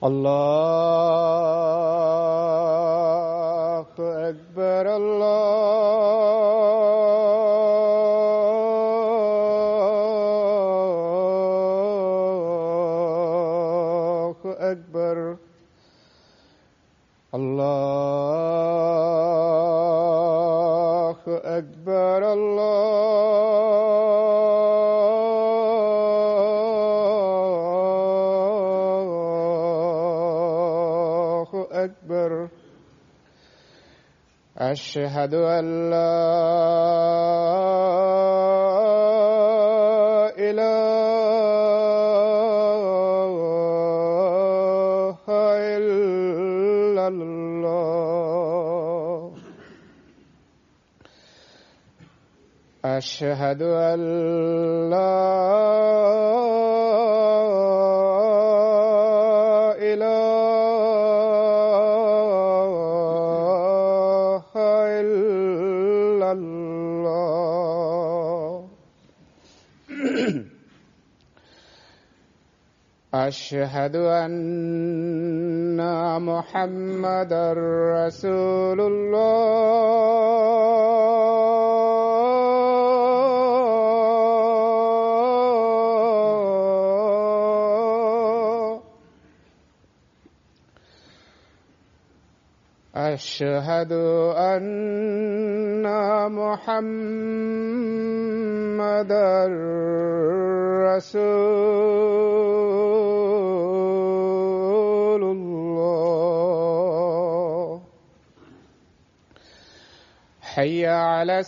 الله أكبر الله أكبر الله أكبر الله أكبر أشهد أن لا إله إلا الله أشهد أن لا إله إلا الله أشهد أن محمدا رسول الله أشهد أن محمدا رسول الله حي على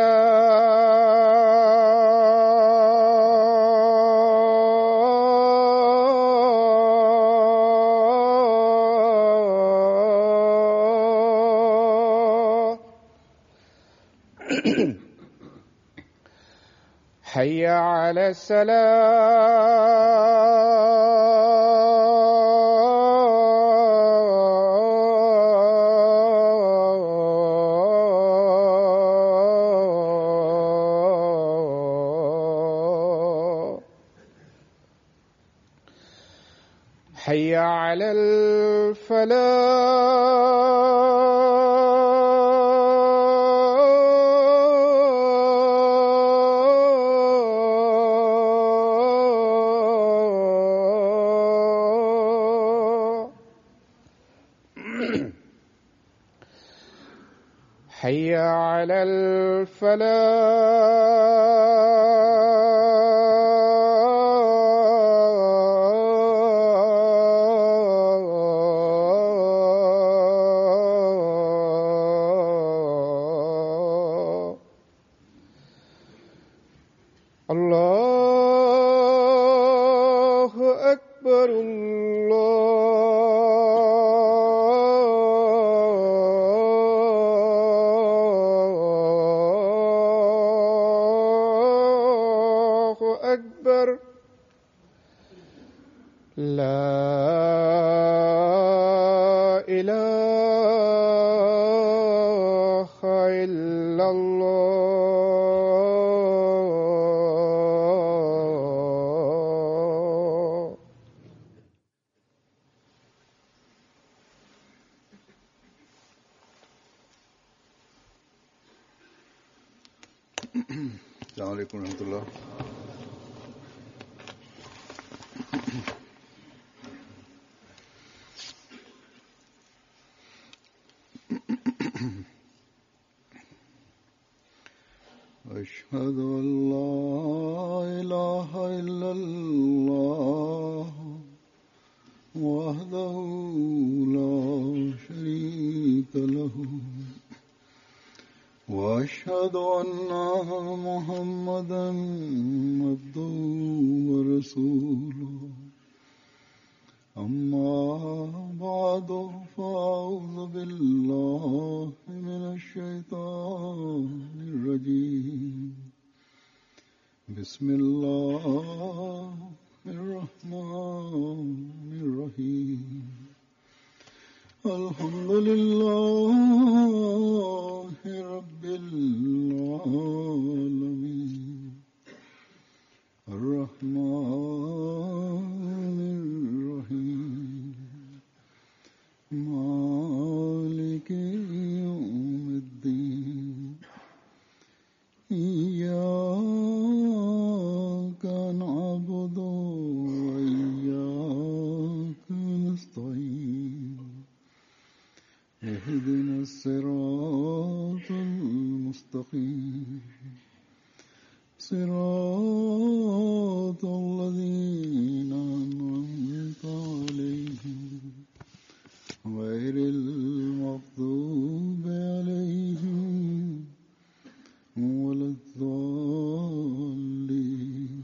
السلام حي على السلام حي على الفلاح حي على الفلاح الله أكبر الله أكبر لا إله إلا الله السلام عليكم ورحمة الله أشهد أن لا إله إلا الله وحده لا شريك له واشهد ان محمدا عبده ورسوله اما بعد فاعوذ بالله من الشيطان الرجيم بسم الله الرحمن الرحيم الحمد لله رب العالمين الرحمن الرحيم مالك يوم الدين إياك نعبد وإياك نستعين اهدنا الصراط المستقيم صراط الذين أنعمت عليهم غير المغضوب عليهم ولا الضالين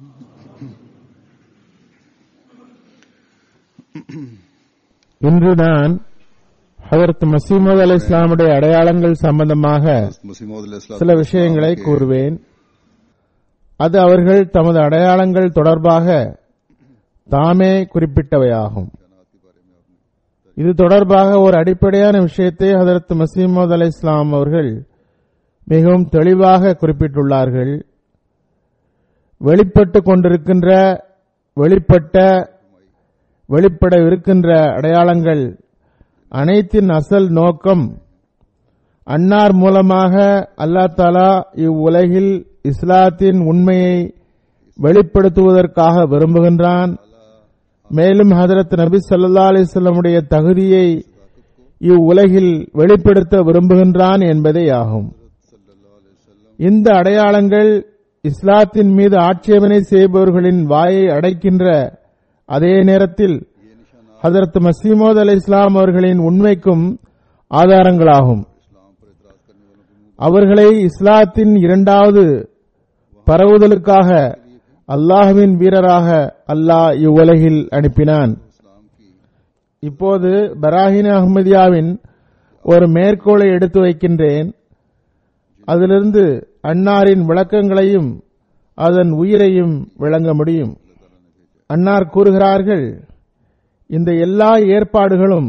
இன்று நான் ஹதரத் மசீமது அலி இஸ்லாமுடைய அடையாளங்கள் சம்பந்தமாக சில விஷயங்களை கூறுவேன் அது அவர்கள் தமது அடையாளங்கள் தொடர்பாக தாமே குறிப்பிட்டவையாகும் இது தொடர்பாக ஒரு அடிப்படையான விஷயத்தை ஹதரத் மசீமது அலி இஸ்லாம் அவர்கள் மிகவும் தெளிவாக குறிப்பிட்டுள்ளார்கள் வெளிப்பட்டு கொண்டிருக்கின்ற வெளிப்பட்ட வெளிப்படவிருக்கின்ற அடையாளங்கள் அனைத்தின் அசல் நோக்கம் அன்னார் மூலமாக அல்லா தாலா இவ்வுலகில் இஸ்லாத்தின் உண்மையை வெளிப்படுத்துவதற்காக விரும்புகின்றான் மேலும் ஹதரத் நபி ஸல்லல்லாஹு அலைஹி வஸல்லமுடைய தகுதியை இவ்வுலகில் வெளிப்படுத்த விரும்புகின்றான் என்பதே ஆகும் இந்த அடையாளங்கள் இஸ்லாத்தின் மீது ஆட்சேபனை செய்பவர்களின் வாயை அடைக்கின்ற அதே நேரத்தில் ஹதரத் மசீமோத் அலி இஸ்லாம் அவர்களின் உண்மைக்கும் ஆதாரங்களாகும் அவர்களை இஸ்லாத்தின் இரண்டாவது பரவுதலுக்காக அல்லாஹுவின் வீரராக அல்லாஹ் இவ்வுலகில் அனுப்பினான் இப்போது பராஹின் அஹ்மதியாவின் ஒரு மேற்கோளை எடுத்து வைக்கின்றேன் அதிலிருந்து அன்னாரின் விளக்கங்களையும் அதன் உயிரையும் விளங்க முடியும் அன்னார் கூறுகிறார்கள் இந்த எல்லா ஏற்பாடுகளும்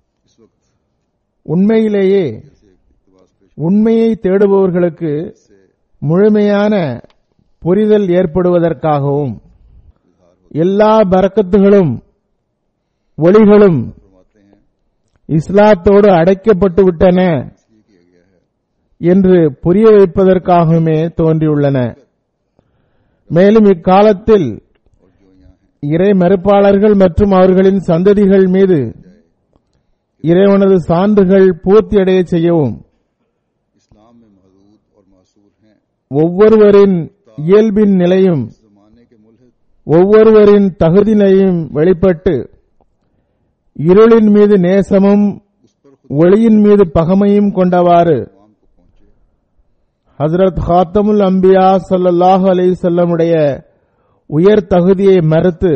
உண்மையிலேயே உண்மையை தேடுபவர்களுக்கு முழுமையான புரிதல் ஏற்படுவதற்காகவும் எல்லா பரக்கத்துகளும் ஒளிகளும் இஸ்லாத்தோடு அடைக்கப்பட்டு விட்டன என்று புரிய வைப்பதற்காகவுமே தோன்றியுள்ளன மேலும் இக்காலத்தில் இறை மறுப்பாளர்கள் மற்றும் அவர்களின் சந்ததிகள் மீது இறைவனது சான்றுகள் பூர்த்தியடைய செய்யவும் इस्लाम में महदूद और मासूर हैं ஒவ்வொருவரின் இயல்பின் நிலையும் जमाने के मुल्क ஒவ்வொருவரின் தகுதி நிலையும் வெளிப்பட்டு இருளின் மீது நேசமும் ஒளியின் மீது பகமையும் கொண்டவாறு आवाम को पहुंचे ஹசரத் ஹாத்தமுல் அம்பியா ஸல்லல்லாஹு அலைஹி வஸல்லமுடைய உயர் தகுதியை மறுத்து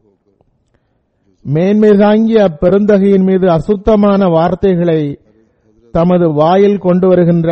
மேன்மை தாங்கிய அப்பெருந்தகையின் மீது அசுத்தமான வார்த்தைகளை தமது வாயில் கொண்டு வருகின்ற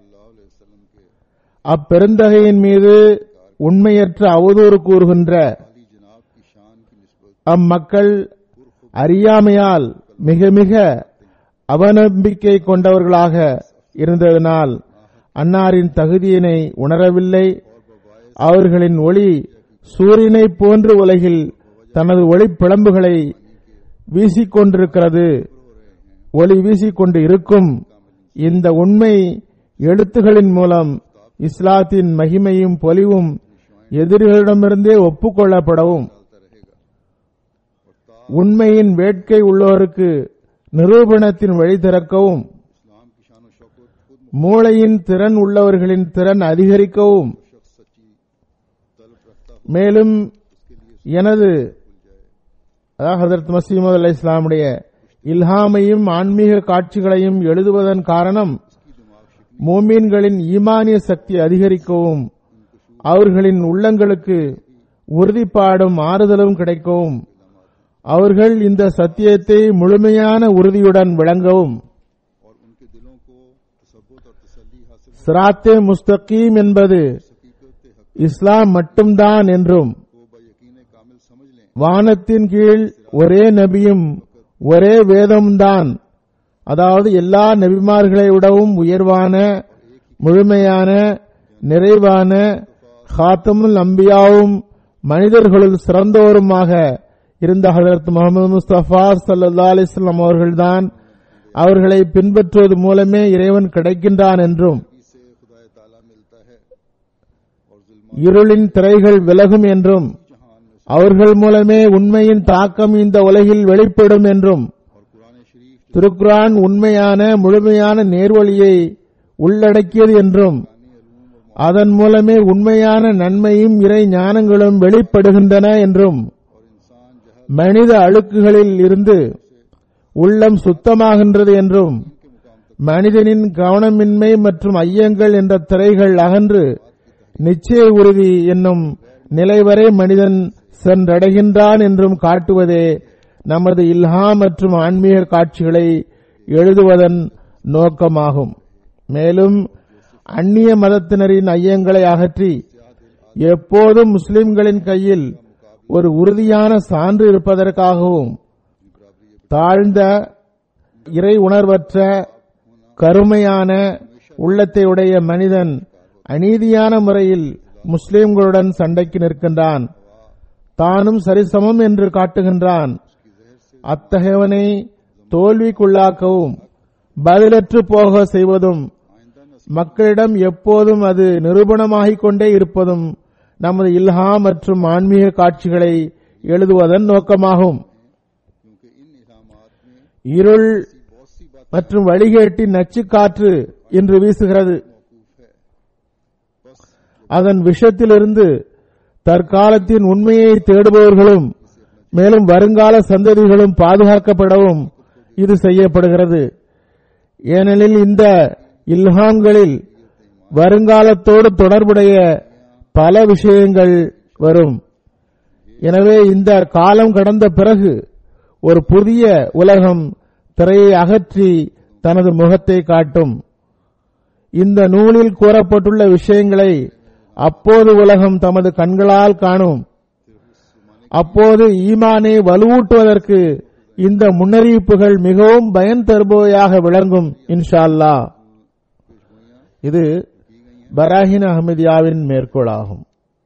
அப்பெருந்தகையின் மீது உண்மையற்ற அவதூறு கூறுகின்ற अली जनाब की शान की निस्बत அம்மக்கள் அறியாமையால் மிக மிக அவநம்பிக்கை கொண்டவர்களாக இருந்ததனால் அன்னாரின் தகுதியினை உணரவில்லை அவர்களின் ஒளி சூரியனைப் போன்று உலகில் தனது ஒளிப்பிழம்புகளை வீசிக்கொண்டிருக்கிறது ஒளி வீசிக்கொண்டு இருக்கும் இந்த உண்மை எழுத்துகளின் மூலம் இஸ்லாத்தின் மகிமையும் பொலிவும் எதிரிகளிடமிருந்தே ஒப்புக்கொள்ளப்படவும் உண்மையின் வேட்கை உள்ளோருக்கு நிரூபணத்தின் வழி திறக்கவும் इस्लाम की शान और शौकत खुद மூளையின் திறன் உள்ளவர்களின் திறன் அதிகரிக்கவும் शख्स सच्ची तलब रखता हो மேலும் எனது அதாவது ஹதரத் மசீமது அலி இஸ்லாமுடைய இல்ஹாமையும் ஆன்மீக காட்சிகளையும் எழுதுவதன் காரணம் மோமீன்களின் ஈமானிய சக்தி அதிகரிக்கவும் அவர்களின் உள்ளங்களுக்கு உறுதிப்பாடும் ஆறுதலும் கிடைக்கவும் அவர்கள் இந்த சத்தியத்தை முழுமையான உறுதியுடன் விளங்கவும் और उनके दिलों को तसब्बुत और तसल्ली हासिल சிராத்தே முஸ்தகீம் என்பது हकीकत हक இஸ்லாம் மட்டும்தான் என்றும் को बयकीन कामिल समझ लें வானத்தின் கீழ் ஒரே நபியும் ஒரே வேதம்தான் அதாவது எல்லா நபிமார்களை விடவும் உயர்வான முழுமையான நிறைவான ஹாத்தமுல் அம்பியாவும் மனிதர்களுள் சிறந்தோருமாக இருந்த ஹதரத் முகமது முஸ்தபா சல்லா அலிஸ்லாம் அவர்கள்தான் அவர்களை பின்பற்றுவது மூலமே இறைவன் கிடைக்கின்றான் என்றும் से खुदा ताला मिलता है और जुल्म இருளின் திரைகள் விலகும் என்றும் जहान में அவர்கள் மூலமே உண்மையின் தாக்கம் இந்த உலகில் வெளிப்படும் என்றும் और कुरान शरीफ திருக்குரான் உண்மையான முழுமையான நேர்வழியை உள்ளடக்கியது என்றும் அதன் மூலமே உண்மையான நன்மையும் இறை ஞானங்களும் வெளிப்படுகின்றன என்றும் और इंसान जहर மனித அழுக்குகளில் இருந்து உள்ளம் சுத்தமாகின்றது என்றும் மனிதனின் கவனமின்மை மற்றும் ஐயங்கள் என்ற திரைகள் அகன்று நிச்சய உறுதி என்னும் நிலை வரை மனிதன் சென்றடைகின்றான் என்றும் காட்டுவதே நமது இல்ஹா மற்றும் ஆன்மீக காட்சிகளை எழுதுவதன் நோக்கமாகும் மேலும் அந்நிய மதத்தினரின் ஐயங்களை அகற்றி எப்போதும் முஸ்லிம்களின் கையில் ஒரு உறுதியான சான்று இருப்பதற்காகவும் தாழ்ந்த இறை உணர்வற்ற கருமையான உள்ளத்தை உடைய மனிதன் அநீதியான முறையில் முஸ்லிம்களுடன் சண்டைக்கு நிற்கின்றான் தானும் சரிசமம் என்று காட்டுகின்றான் அத்தகையவனை தோல்விக்குள்ளாக்கவும் பதிலற்று போக செய்வதும் மக்களிடம் எப்போதும் அது நிரூபணமாகிக் கொண்டே இருப்பதும் நமது இல்ஹா மற்றும் ஆன்மீக காட்சிகளை எழுதுவதன் நோக்கமாகும் क्योंकि इन इल्हामात में இருள் बहुत सी बात மற்றும் வழிகேட்டின் நச்சுக்காற்று இன்று வீசுகிறது मौकूफ है बस அதன் விஷத்திலிருந்து தற்காலத்தின் உண்மையை தேடுபவர்களும் மேலும் வருங்கால சந்ததிகளும் பாதுகாக்கப்படவும் இது செய்யப்படுகிறது ஏனெனில் இந்த இல்ஹாம்களில் வருங்காலத்தோடு தொடர்புடைய பல விஷயங்கள் வரும் எனவே இந்த காலம் கடந்த பிறகு ஒரு புதிய உலகம் திரையை அகற்றி தனது முகத்தை காட்டும் இந்த நூலில் கூறப்பட்டுள்ள விஷயங்களை அப்போது உலகம் தமது கண்களால் காணும் அப்போது ஈமானை வலுவூட்டுவதற்கு இந்த முன்னறிவிப்புகள் மிகவும் பயன் தருபவையாக விளங்கும் இன்ஷா அல்லாஹ் இது பராஹின் அஹமதியாவின் மேற்கோளாகும்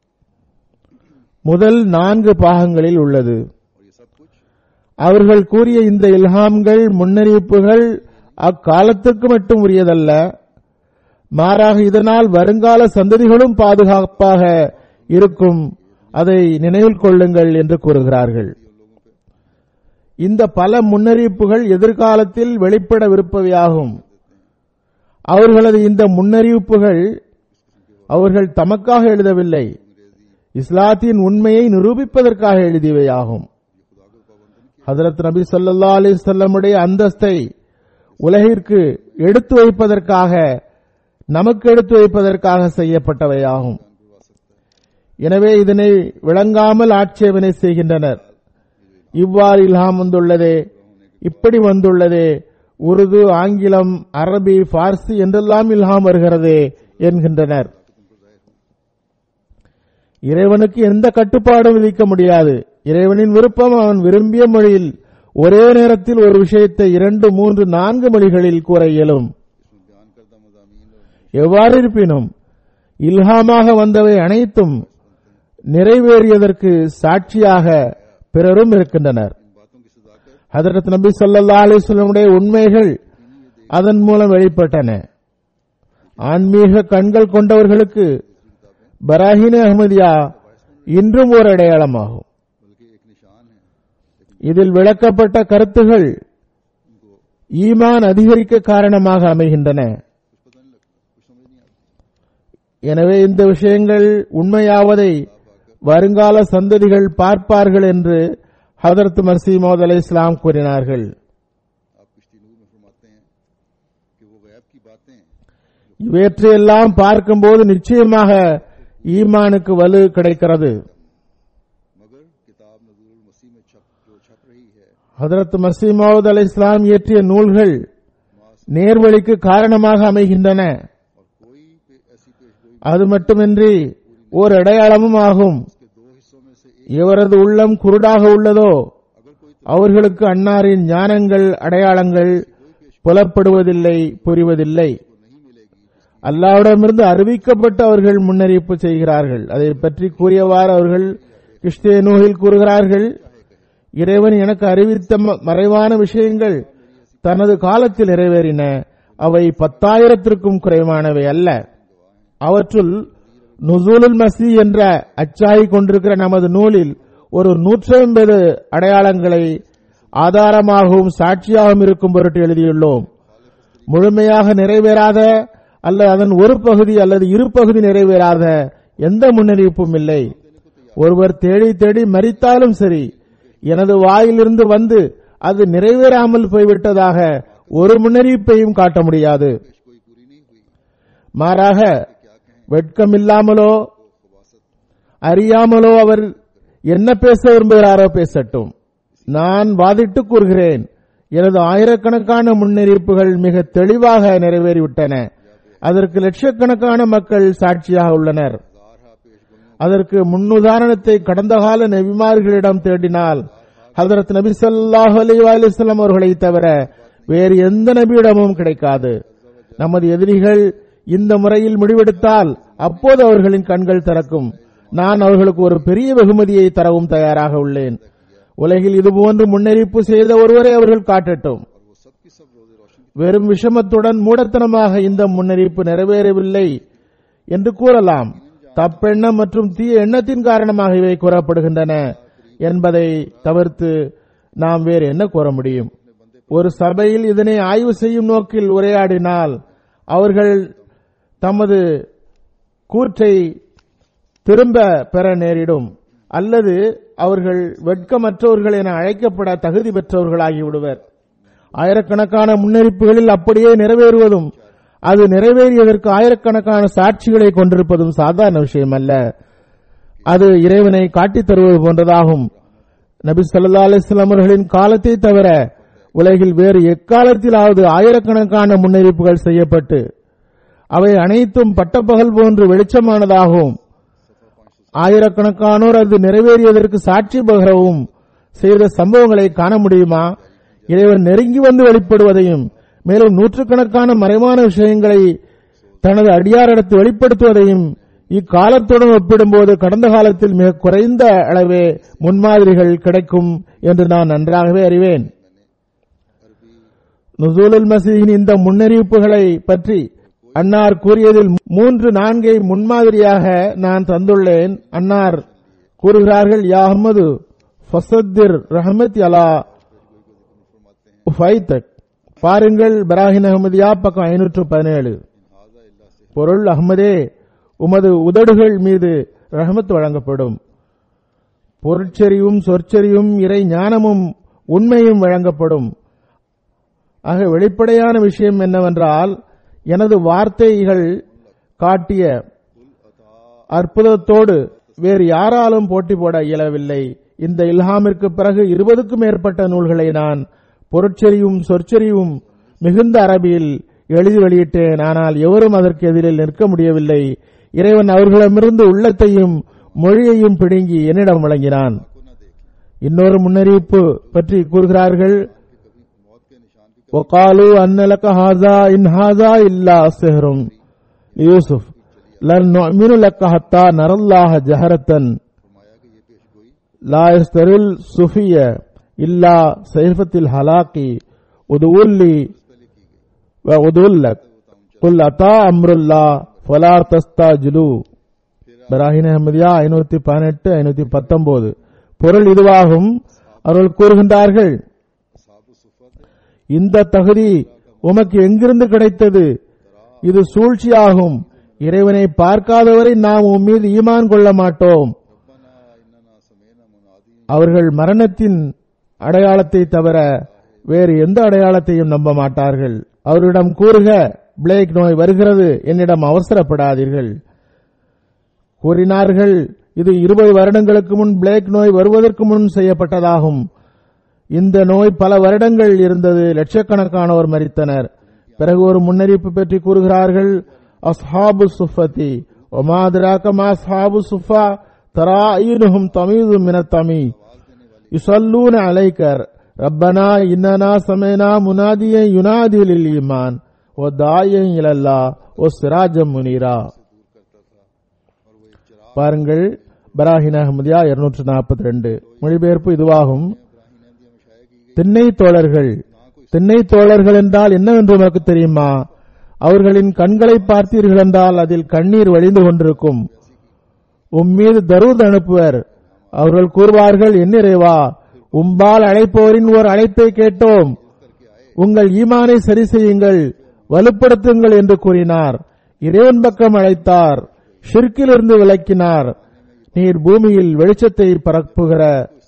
முதல் நான்கு பாகங்களில் உள்ளது और ये सब कुछ அவர்கள் கூறிய இந்த இல்ஹாம்கள் முன்னறிவிப்புகள் அக்காலத்திற்கு மட்டும் உரியதல்ல மாறாக இதனால் வருங்கால சந்ததிகளும் பாதுகாப்பாக இருக்கும் அதை நினைவில் கொள்ளுங்கள் என்று கூறுகிறார்கள் இந்த பல முன்னறிவிப்புகள் எதிர்காலத்தில் வெளிப்படவிருப்பவையாகும் அவர்களது இந்த முன்னறிவிப்புகள் அவர்கள் தமக்காக எழுதவில்லை இஸ்லாத்தின் உண்மையை நிரூபிப்பதற்காக எழுதியவையாகும் ஹதரத் நபி ஸல்லல்லாஹு அலைஹி வஸல்லமுடைய அந்தஸ்தை உலகிற்கு எடுத்து வைப்பதற்காக நமக்கு எடுத்து வைப்பதற்காக செய்யப்பட்டவையாகும் எனவே இதனை விளங்காமல் ஆட்சேபனை செய்கின்றனர் இவ்வாறு இல்ஹாம் வந்துள்ளதே இப்படி வந்துள்ளதே உருது ஆங்கிலம் அரபி பார்சி என்றெல்லாம் இல்ஹாம் வருகிறதே என்கின்றனர் இறைவனுக்கு எந்த கட்டுப்பாடும் விதிக்க முடியாது இறைவனின் விருப்பம் அவன் விரும்பிய மொழியில் ஒரே நேரத்தில் ஒரு விஷயத்தை இரண்டு மூன்று நான்கு மொழிகளில் கூற இயலும் इसमें बयान करदा मजामीन और எவ்வாறு இருப்பினும் இல்ஹாமாக வந்தவை அனைத்தும் நிறைவேறியதற்கு சாட்சியாக பிறரும் இருக்கின்றனர் इन बातों की सदाकत ஹதரத் நபி ஸல்லல்லாஹு அலைஹி வஸல்லமுடைய உண்மைகள் அதன் மூலம் வெளிப்பட்டன ஆன்மீக கண்கள் கொண்டவர்களுக்கு பராஹின் அஹ்மதியா இன்றும் ஒரு அடையாளமாகும் बल्कि एक निशान है இதில் விளக்கப்பட்ட கருத்துகள் ஈமான் அதிகரிக்க காரணமாக அமைகின்றன कुछ पता नहीं लगता कुछ समझ नहीं आता எனவே இந்த விஷயங்கள் உண்மையாவதை வருங்கால சந்ததிகள் பார்ப்பார்கள் என்று ஹதரத் மர்சீமோத் அலை இஸ்லாம் கூறினார்கள் आप किश्ती नूर में फरमाते हैं कि वो गैब की बातें இவற்றையெல்லாம் பார்க்கும்போது நிச்சயமாக ஈமானுக்கு வலு கிடைக்கிறது मगर किताब नजरुल मसीह में छप जो छप रही है ஹதரத் மர்சீமோத் அலை இஸ்லாம் இயற்றிய நூல்கள் நேர்வழிக்கு காரணமாக அமைகின்றன और कोई पे ऐसी पेशगोई அது மட்டுமின்றி ஓர் அடையாளமும் ஆகும் के दो हिस्सों में से एक எவரது உள்ளம் குருடாக உள்ளதோ अगर कोई அவர்களுக்கு அன்னாரின் ஞானங்கள் அடையாளங்கள் புலப்படுவதில்லை புரிவதில்லை तो नहीं मिलेगी அல்லாவிடமிருந்து அறிவிக்கப்பட்டு அவர்கள் முன்னறிவிப்பு செய்கிறார்கள் அதை பற்றி கூறியவாறு அவர்கள் கிறிஸ்திய நூலில் கூறுகிறார்கள் இறைவன் எனக்கு அறிவித்த ம- மறைவான விஷயங்கள் தனது காலத்தில் நிறைவேறின அவை பத்தாயிரத்திற்கும் குறைவானவை அல்ல அவற்றுள் நுசூலுல் மசி என்ற அச்சாகி கொண்டிருக்கிற நமது நூலில் ஒரு நூற்றி ஐம்பது அடையாளங்களை ஆதாரமாகவும் சாட்சியாகவும் இருக்கும் பொருட்டு எழுதியுள்ளோம் முழுமையாக நிறைவேறாத அல்லது அதன் ஒரு பகுதி அல்லது இரு பகுதி நிறைவேறாத எந்த முன்னறிவிப்பும் இல்லை ஒருவர் தேடி தேடி மறித்தாலும் சரி எனது வாயிலிருந்து வந்து அது நிறைவேறாமல் போய்விட்டதாக ஒரு முன்னறிவிப்பையும் காட்ட முடியாது மாறாக வெட்கமில்லாமலோ அறியாமலோ அவர் என்ன பேச விரும்புகிறாரோ பேசட்டும் நான் வாதிட்டு கூறுகிறேன் எனது ஆயிரக்கணக்கான முன்னறிவிப்புகள் மிக தெளிவாக நிறைவேறிவிட்டன அதற்கு லட்சக்கணக்கான மக்கள் சாட்சியாக உள்ளனர் அதற்கு முன்னுதாரணத்தை கடந்த கால நபிமார்களிடம் தேடினால் ஹதரத் நபி ஸல்லல்லாஹு அலைஹி வஸல்லம் அவர்களை தவிர வேறு எந்த நபியிடமும் கிடைக்காது நமது எதிரிகள் இந்த முறையில் முடிவெடுத்தால் அப்போது அவர்களின் கண்கள் திறக்கும் நான் அவர்களுக்கு ஒரு பெரிய வெகுமதியை தரவும் தயாராக உள்ளேன் உலகில் இதுபோன்று முன்னறிவிப்பு செய்த ஒருவரை அவர்கள் காட்டட்டும் வெறும் விஷமத்துடன் மூடத்தனமாக இந்த முன்னறிவிப்பு நிறைவேறவில்லை என்று கூறலாம் தப்பெண்ணம் மற்றும் தீய எண்ணத்தின் காரணமாக இவை கூறப்படுகின்றன என்பதை தவிர்த்து நாம் வேறு என்ன கூற முடியும் ஒரு சபையில் இதனை ஆய்வு செய்யும் நோக்கில் உரையாடினால் அவர்கள் தமது கூற்றை திரும்ப பெற நேரிடும் அல்லது அவர்கள் வெட்கமற்றவர்கள் என அழைக்கப்பட தகுதி பெற்றவர்களாகி விடுவர் ஆயிரக்கணக்கான முன்னறிப்புகளில் அப்படியே நிறைவேறுவதும் அது நிறைவேறியதற்கு ஆயிரக்கணக்கான சாட்சிகளை கொண்டிருப்பதும் சாதாரண விஷயம் அல்ல அது இறைவனை காட்டித் தருவது போன்றதாகும் நபி ஸல்லல்லாஹு அலைஹி வஸல்லம் அவர்களின் காலத்தை தவிர உலகில் வேறு எக்காலத்திலாவது ஆயிரக்கணக்கான முன்னறிவிப்புகள் செய்யப்பட்டு அவை அனைத்தும் பட்டப்பகல் போன்று வெளிச்சமானதாகவும் ஆயிரக்கணக்கானோர் அது நிறைவேறியதற்கு சாட்சி பகரவும் செய்த சம்பவங்களை காண முடியுமா இறைவன் நெருங்கி வந்து வெளிப்படுவதையும் மேலும் நூற்றுக்கணக்கான மறைவான விஷயங்களை தனது அடியாரிடத்து வெளிப்படுத்துவதையும் இக்காலத்துடன் ஒப்பிடும்போது கடந்த காலத்தில் மிக குறைந்த அளவே முன்மாதிரிகள் கிடைக்கும் என்று நான் நன்றாகவே அறிவேன் நுசூலுல் மசீஹின் இந்த முன்னறிவிப்புகளை பற்றி அன்னார் கூறியதில் மூன்று நான்கை முன்மாதிரியாக நான் தந்துள்ளேன் அன்னார் கூறுகிறார்கள் யா அஹ்மது ஃபசத்திர் ரஹமத் அலா உஃபைத்தக் பாருங்கள் பராஹின் அஹமதியா பக்கம் ஐநூற்று பதினேழு பொருள் அஹ்மதே உமது உதடுகள் மீது ரஹமத் வழங்கப்படும் பொருட்செறிவும் சொற்செறிவும் இறை ஞானமும் உண்மையும் வழங்கப்படும் ஆக வெளிப்படையான விஷயம் என்னவென்றால் எனது வார்த்தைகள் காட்டிய அற்புதத்தோடு வேறு யாராலும் போட்டி போட இயலவில்லை இந்த இல்ஹாமிற்கு பிறகு இருபதுக்கும் மேற்பட்ட நூல்களை நான் பொருட்செறியும் சொற்செறிவும் மிகுந்த அரபியில் எழுதி வெளியிட்டேன் ஆனால் எவரும் அதற்கு எதிரில் நிற்க முடியவில்லை இறைவன் அவர்களிடமிருந்து உள்ளத்தையும் மொழியையும் பிடுங்கி என்னிடம் வழங்கினான் இன்னொரு முன்னறிவிப்பு பற்றி கூறுகிறார்கள் وقالوا أن لك هذا إن هذا إلا سحر يوسف لن نؤمن لك حتى نرى الله جهرة لا يستر الصفية إلا سيفة الهلاك ادعوا لي وادعوا لك قل أتى أمر الله فلا تستعجلوا பராஹின் அஹமதியா ஐநூத்தி பதினெட்டு ஐநூத்தி பத்தொன்பது பொருள் இதுவாகும் அவர்கள் கூறுகின்றார்கள் இந்த தகுதி உமக்கு எங்கிருந்து கிடைத்தது இது சூழ்ச்சியாகும் இறைவனை பார்க்காதவரை நாம் உன் மீது ஈமான் கொள்ள மாட்டோம் அவர்கள் மரணத்தின் அடையாளத்தை தவிர வேறு எந்த அடையாளத்தையும் நம்ப மாட்டார்கள் அவரிடம் கூறுக பிளேக் நோய் வருகிறது என்னிடம் அவசரப்படாதீர்கள் கூறினார்கள் இது இருபது வருடங்களுக்கு முன் பிளேக் நோய் வருவதற்கு முன் செய்யப்பட்டதாகும் இந்த நோய் பல வருடங்கள் இருந்தது லட்சக்கணக்கானோர் மரித்தனர் பிறகு ஒரு முன்னறிவிப்பு பற்றி கூறுகிறார்கள் அஸ்ஹாபு சுஃபதி ஒமாதிராக்கமா அஸ்ஹாபு சுஃபா தராயினுஹும் தமீது மின தமி யுசல்லூன அலைக்கர் ரப்பனா இன்னனா சமேனா முனாதியை யுனாதி லில் ஈமான் ஓ தாயை இலல்லா ஓ சிராஜம் முனீரா பாருங்கள் பராஹின் அஹமதியா இருநூற்று நாற்பத்தி ரெண்டு மொழிபெயர்ப்பு இதுவாகும் திண்ணை தோழர்கள் திண்ணை தோழர்கள் என்றால் என்னவென்று உனக்கு தெரியுமா அவர்களின் கண்களை பார்த்தீர்கள் என்றால் அதில் கண்ணீர் வழிந்து கொண்டிருக்கும் உம் மீது தருவது அனுப்புவர் அவர்கள் கூறுவார்கள் என்னிறைவா உம்பால் அழைப்பவரின் ஓர் அழைப்பை கேட்டோம் உங்கள் ஈமானை சரி செய்யுங்கள் வலுப்படுத்துங்கள் என்று கூறினார் இறைவன் பக்கம் அழைத்தார் ஷிர்கிலிருந்து விளக்கினார் நீர் பூமியில் வெளிச்சத்தை பரப்புகிற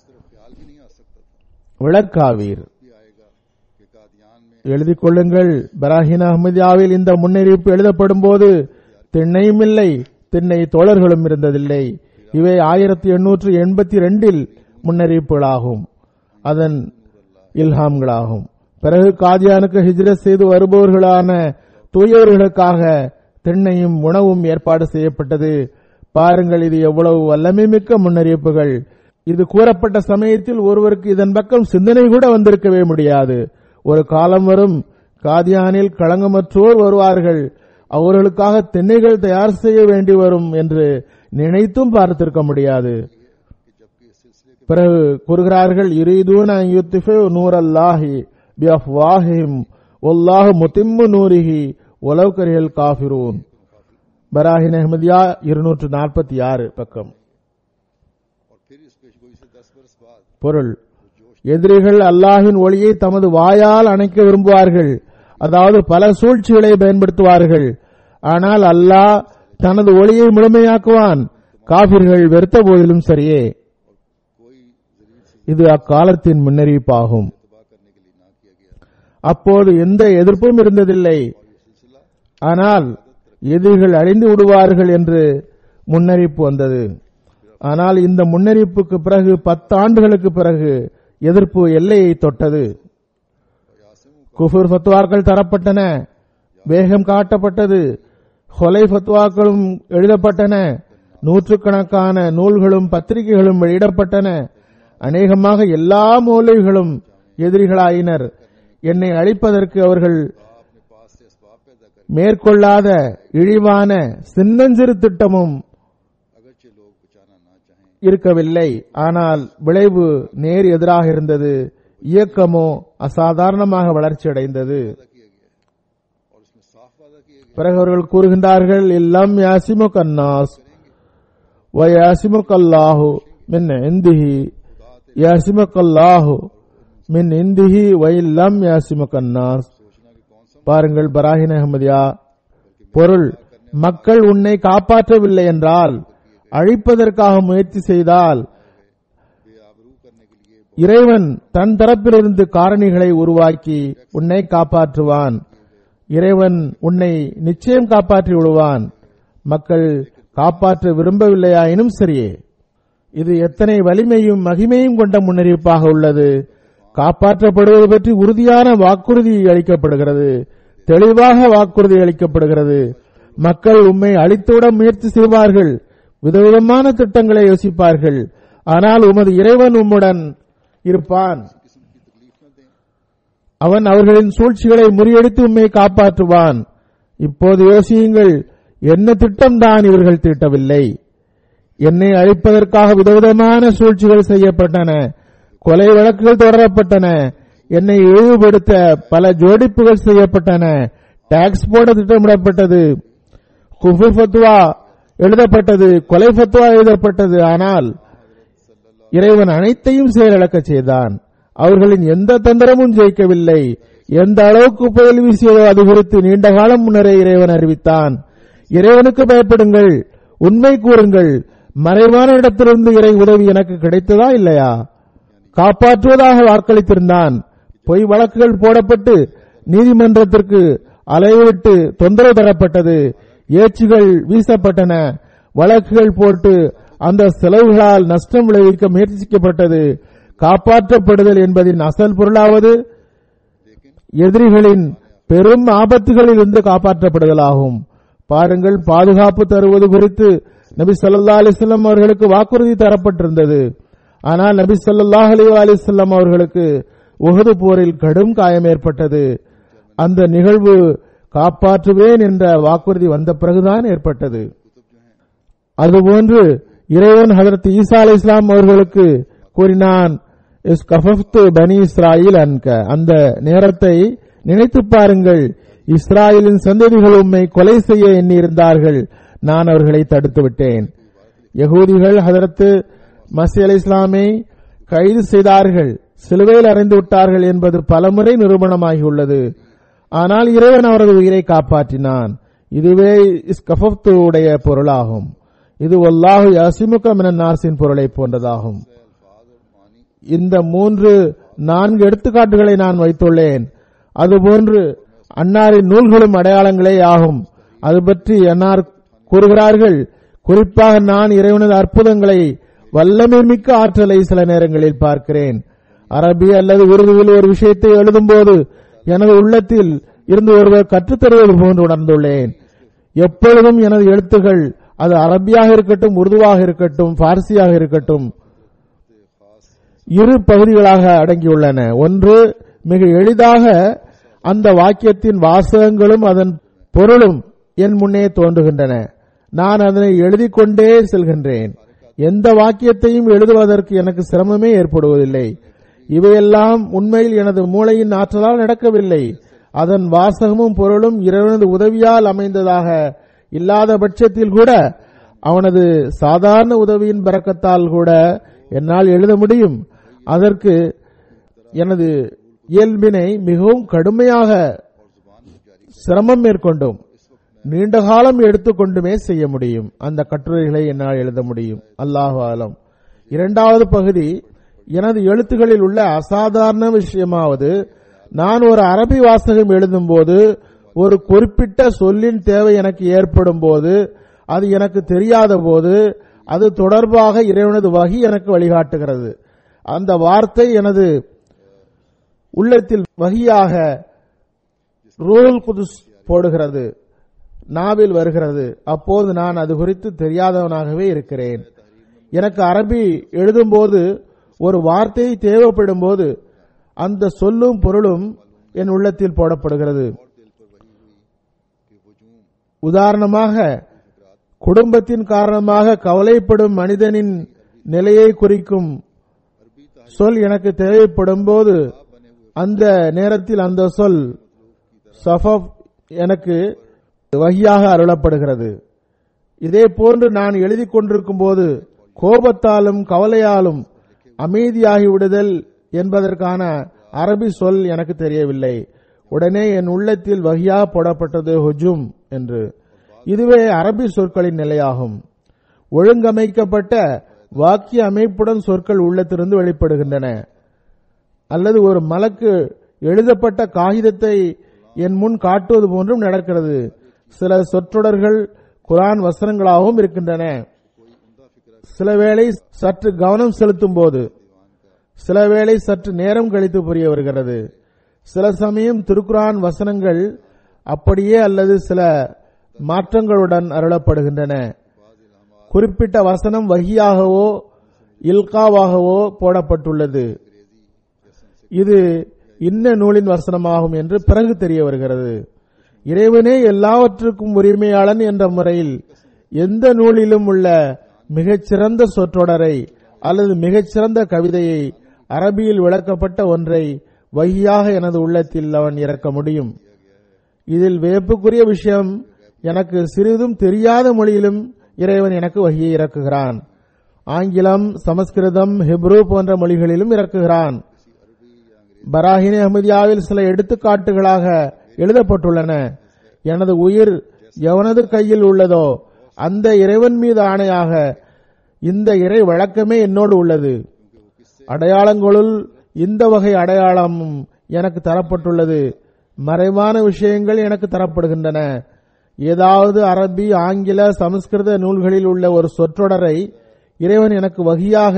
விளக்காவீர் भी आएगा कि कादियान में எழுதிக் கொள்ளுங்கள் பராஹின் அஹ்மதியாவில் இந்த முன்னறிவிப்பு எழுதப்படும் போது திண்ணையும் இல்லை திண்ணை தோழர்களும் இருந்ததில்லை இவை ஆயிரத்தி எண்ணூற்று எண்பத்தி ரெண்டில் முன்னறிவிப்புகளாகும் அதன் இல்ஹாம்களாகும் பிறகு காதியானுக்கு ஹிஜ்ரத் செய்து வருபவர்களான தூயவர்களுக்காக திண்ணையும் உணவும் ஏற்பாடு செய்யப்பட்டது பாருங்கள் இது எவ்வளவு வல்லமை மிக்க முன்னறிவிப்புகள் இது கூறப்பட்ட சமயத்தில் ஒருவருக்கு இதன் பக்கம் சிந்தனை கூட வந்திருக்கவே முடியாது ஒரு காலம் வரும் காதியானில் களங்கமற்றோர் வருவார்கள் அவர்களுக்காக திண்ணைகள் தயார் செய்ய வேண்டி வரும் என்று நினைத்தும் பார்த்திருக்க முடியாது பிறகு கூறுகிறார்கள் யுரீதூன யுத்திஃபு நூர் அல்லாஹி பிஅஃப்வாஹிம் வல்லாஹு முத்திம்மு நூரிஹி உலவ் கரியல் காஃபிரூன் பராஹின் அஹ்மதியா இருநூற்று நாற்பத்தி ஆறு பக்கம் और फिर इस पेशगोई से दस बरस बाद பொருள் எதிரிகள் அல்லாஹின் ஒளியை தமது வாயால் அணைக்க விரும்புவார்கள் அதாவது பல சூழ்ச்சிகளை பயன்படுத்துவார்கள் ஆனால் அல்லாஹ் தனது ஒளியை முழுமையாக்குவான் காபிர்கள் வெறுத்த போதிலும் சரியே இது அக்காலத்தின் முன்னறிவிப்பாகும் तबाह करने के लिए ना किया गया அப்போது எந்த எதிர்ப்பும் இருந்ததில்லை ஆனால் எதிரிகள் அழிந்து விடுவார்கள் என்று முன்னறிவிப்பு வந்தது ஆனால் இந்த முன்னறிவிப்புக்கு பிறகு பத்து ஆண்டுகளுக்கு பிறகு எதிர்ப்பு எல்லையை தொட்டது குஃபுர் ஃபத்வாக்கள் தரப்பட்டன வேகம் காட்டப்பட்டது கொலை ஃபத்வாக்களும் எழுதப்பட்டன நூற்றுக்கணக்கான நூல்களும் பத்திரிகைகளும் வெளியிடப்பட்டன அநேகமாக எல்லா மூலைகளும் எதிரிகளாயினர் என்னை அழிப்பதற்கு அவர்கள் अपने पास से असबाब पैदा कर மேற்கொள்ளாத இழிவான சின்னஞ்சிறு திட்டமும் अगरचे लोग बचाना ना चाहें இருக்கவில்லை ஆனால் விளைவு நேர் எதிராக இருந்தது இயக்கமோ அசாதாரணமாக வளர்ச்சியடைந்தது वादा किया गया है और उसमें साफ वादा किया गया பிறகு அவர்கள் கூறுகின்றார்கள் இல்லம் யாசிமு கன்னாஸ் வயாசிமு கல்லாஹு மின் இந்திஹி யாசிமு கல்லாஹு மின் இந்திஹி வயில்லம் யாசிமு கன்னாஸ் सोचना कि कौन सा பாருங்கள் பராஹின் அஹமதியா பொருள் மக்கள் உன்னை காப்பாற்றவில்லை என்றால் அழிப்பதற்காக முயற்சி செய்தால் बेआबरू करने के लिए இறைவன் தன் தரப்பிலிருந்து காரணிகளை உருவாக்கி உன்னை காப்பாற்றுவான் இறைவன் உன்னை நிச்சயம் காப்பாற்றி விடுவான் மக்கள் காப்பாற்ற விரும்பவில்லையாயினும் சரியே இது எத்தனை வலிமையும் மகிமையும் கொண்ட முன்னறிவிப்பாக உள்ளது காப்பாற்றப்படுவது பற்றி உறுதியான வாக்குறுதி அளிக்கப்படுகிறது தெளிவாக வாக்குறுதி அளிக்கப்படுகிறது மக்கள் உம்மை அழித்துவிட முயற்சி செய்வார்கள் விதவிதமான திட்டங்களை யோசிப்பார்கள் ஆனால் உமது இறைவன் உம்முடன் இருப்பான் அவன் அவர்களின் சூழ்ச்சிகளை முறியடித்து உம்மை காப்பாற்றுவான் இப்போது யோசியுங்கள் என்ன திட்டம்தான் இவர்கள் தீட்டவில்லை என்னை அழிப்பதற்காக விதவிதமான சூழ்ச்சிகள் செய்யப்பட்டன கொலை வழக்குகள் தொடரப்பட்டன என்னை இழிவுபடுத்த பல ஜோடிப்புகள் செய்யப்பட்டன டாக்ஸ் போட திட்டமிடப்பட்டது குஃபுர் ஃபத்வா எழுதப்பட்டது கொலை ஃபத்வா எழுதப்பட்டது ஆனால் இறைவன் அனைத்தையும் செயலிழக்கச் செய்தான் அவர்களின் எந்த தந்திரமும் ஜெயிக்கவில்லை எந்த அளவுக்கு புயல் வீசியதோ அது குறித்து நீண்ட காலம் முன்னரே இறைவன் அறிவித்தான் இறைவனுக்கு பயப்படுங்கள் உண்மை கூறுங்கள் மறைவான இடத்திலிருந்து இறை உதவி எனக்கு கிடைத்ததா இல்லையா காப்பாற்றுவதாக வாக்களித்திருந்தான் பொய் வழக்குகள் போடப்பட்டு நீதிமன்றத்திற்கு அலைவிட்டு தொந்தரவு தரப்பட்டது ஏச்சுகள் வீசப்பட்டன வழக்குகள் போட்டு அந்த செலவுகளால் நஷ்டம் விளைவிக்க முயற்சிக்கப்பட்டது காப்பாற்றப்படுதல் என்பதின் அசல் பொருளாவது எதிரிகளின் பெரும் ஆபத்துகளில் இருந்து காப்பாற்றப்படுதலாகும் பாருங்கள் பாதுகாப்பு தருவது குறித்து நபி ஸல்லல்லாஹு அலைஹி வஸல்லம் அவர்களுக்கு வாக்குறுதி தரப்பட்டிருந்தது ஆனால் நபி ஸல்லல்லாஹு அலைஹி வஸல்லம் அவர்களுக்கு உஹது போரில் கடும் காயம் ஏற்பட்டது அந்த நிகழ்வு காப்பாற்றுவேன் என்ற வாக்குறுதி வந்த பிறகுதான் ஏற்பட்டது அதுபோன்று இறைவன் ஹதரத் ஈசா அலை இஸ்லாம் அவர்களுக்கு கூறினான் இஸ் கஃபப்து பனி இஸ்ராயில் அன்க அந்த நேரத்தை நினைத்து பாருங்கள் இஸ்ராயலின் சந்ததிகள் உம்மை கொலை செய்ய எண்ணியிருந்தார்கள் நான் அவர்களை தடுத்து விட்டேன் யகூதிகள் ஹதரத்து மசி அலி இஸ்லாமை கைது செய்தார்கள் சிலுவையில் அறைந்து விட்டார்கள் என்பது பலமுறை நிரூபணமாகியுள்ளது ஆனால் இறைவன் அவரது உயிரை காப்பாற்றினான் இதுவே இஸ்கஃபத்து உடைய பொருளாகும் இது ஒல்லாஹு யாசிமுக மினன் நார்சின் பொருளை போன்றதாகும் இந்த மூன்று நான்கு எடுத்துக்காட்டுகளை நான் வைத்துள்ளேன் அதுபோன்று அன்னாரின் நூல்களும் அடையாளங்களே ஆகும் அது பற்றி அன்னார் கூறுகிறார்கள் குறிப்பாக நான் இறைவனது அற்புதங்களை வல்லமை மிக்க ஆற்றலை சில நேரங்களில் பார்க்கிறேன் அரபி அல்லது உருதுவில் ஒரு விஷயத்தை எழுதும்போது எனது உள்ளத்தில் இருந்து ஒருவர் கற்றுத்தருவது போன்று உணர்ந்துள்ளேன் எப்பொழுதும் எனது எழுத்துகள் அது அரபியாக இருக்கட்டும் உருதுவாக இருக்கட்டும் பார்சியாக இருக்கட்டும் இரு பகுதிகளாக அடங்கியுள்ளன ஒன்று மிக எளிதாக அந்த வாக்கியத்தின் வாசகங்களும் அதன் பொருளும் என் முன்னே தோன்றுகின்றன நான் அதனை எழுதிக் கொண்டே செல்கின்றேன் எந்த வாக்கியத்தையும் எழுதுவதற்கு எனக்கு சிரமமே ஏற்படுவதில்லை இவையெல்லாம் உண்மையில் எனது மூளையின் ஆற்றலால் நடக்கவில்லை அதன் வாசகமும் பொருளும் இறைவனது உதவியால் அமைந்ததாக இல்லாத பட்சத்தில் கூட அவனது சாதாரண உதவியின் பறக்கத்தால் கூட என்னால் எழுத முடியும் அதற்கு எனது இயல்பினை மிகவும் கடுமையாக சிரமம் மேற்கொண்டும் நீண்ட காலம் எடுத்துக்கொண்டுமே செய்ய முடியும் அந்த கட்டுரைகளை என்னால் எழுத முடியும் அல்லாஹு ஆலம் இரண்டாவது பகுதி எனது எழுத்துகளில் உள்ள அசாதாரண விஷயமாவது நான் ஒரு அரபி வாசகம் எழுதும்போது ஒரு குறிப்பிட்ட சொல்லின் தேவை எனக்கு ஏற்படும் போது அது எனக்கு தெரியாத போது அது தொடர்பாக இறைவனது வகி எனக்கு வழிகாட்டுகிறது அந்த வார்த்தை எனது உள்ளத்தில் வகியாக ரூல் குதுஸ் போடுகிறது நாவில் வருகிறது அப்போது நான் அது குறித்து தெரியாதவனாகவே இருக்கிறேன் எனக்கு அரபி எழுதும்போது ஒரு வார்த்தை தேவைப்படும் போது அந்த சொல்லும் பொருளும் என் உள்ளத்தில் போடப்படுகிறது உதாரணமாக குடும்பத்தின் காரணமாக கவலைப்படும் மனிதனின் நிலையை குறிக்கும் சொல் எனக்கு தேவைப்படும் போது அந்த நேரத்தில் அந்த சொல் சஃபப் எனக்கு வகியாக அருளப்படுகிறது இதே போன்று நான் எழுதி கொண்டிருக்கும் போது கோபத்தாலும் கவலையாலும் அமைதியாகி விடுதல் என்பதற்கான அரபி சொல் எனக்கு தெரியவில்லை உடனே என் உள்ளத்தில் வகியாக போடப்பட்டது ஹுஜும் என்று இதுவே அரபி சொற்களின் நிலையாகும் ஒழுங்கமைக்கப்பட்ட வாக்கிய அமைப்புடன் சொற்கள் உள்ளத்திலிருந்து வெளிப்படுகின்றன அல்லது ஒரு மலக்கு எழுதப்பட்ட காகிதத்தை என் முன் காட்டுவது போன்றும் நடக்கிறது சில சொற்றொடர்கள் குரான் வசனங்களாகவும் இருக்கின்றன சில வேளை சற்று கவனம் செலுத்தும் போது சில வேளை சற்று நேரம் கழித்து புரிய வருகிறது சில சமயம் திருக்குரான் வசனங்கள் அப்படியே அல்லது சில மாற்றங்களுடன் அருளப்படுகின்றன குறிப்பிட்ட வசனம் வகியாகவோ இல்காவாகவோ போடப்பட்டுள்ளது இது இன்ன நூலின் வசனமாகும் என்று பிறகு தெரிய வருகிறது இறைவனே எல்லாவற்றுக்கும் உரிமையாளன் என்ற முறையில் எந்த நூலிலும் உள்ள மிகச்சிறந்த சொற்றொடரை அல்லது மிகச்சிறந்த கவிதையை அரபியில் விளக்கப்பட்ட ஒன்றை வகியாக எனது உள்ளத்தில் அவன் இறக்க முடியும் இதில் வியப்புக்குரிய விஷயம் எனக்கு சிறிதும் தெரியாத மொழியிலும் இறைவன் எனக்கு வகியை இறக்குகிறான் ஆங்கிலம் சமஸ்கிருதம் ஹிப்ரு போன்ற மொழிகளிலும் இறக்குகிறான் பராஹினி அஹமதியாவில் சில எடுத்துக்காட்டுகளாக எழுதப்பட்டுள்ளன எனது உயிர் எவனது கையில் உள்ளதோ அந்த இறைவன் மீது ஆணையாக இந்த இறை வழக்கமே என்னோடு உள்ளது அடையாளங்களுள் இந்த வகை அடையாளமும் எனக்கு தரப்பட்டுள்ளது மறைவான விஷயங்கள் எனக்கு தரப்படுகின்றன ஏதாவது அரபி ஆங்கில சமஸ்கிருத நூல்களில் உள்ள ஒரு சொற்றொடரை இறைவன் எனக்கு வகியாக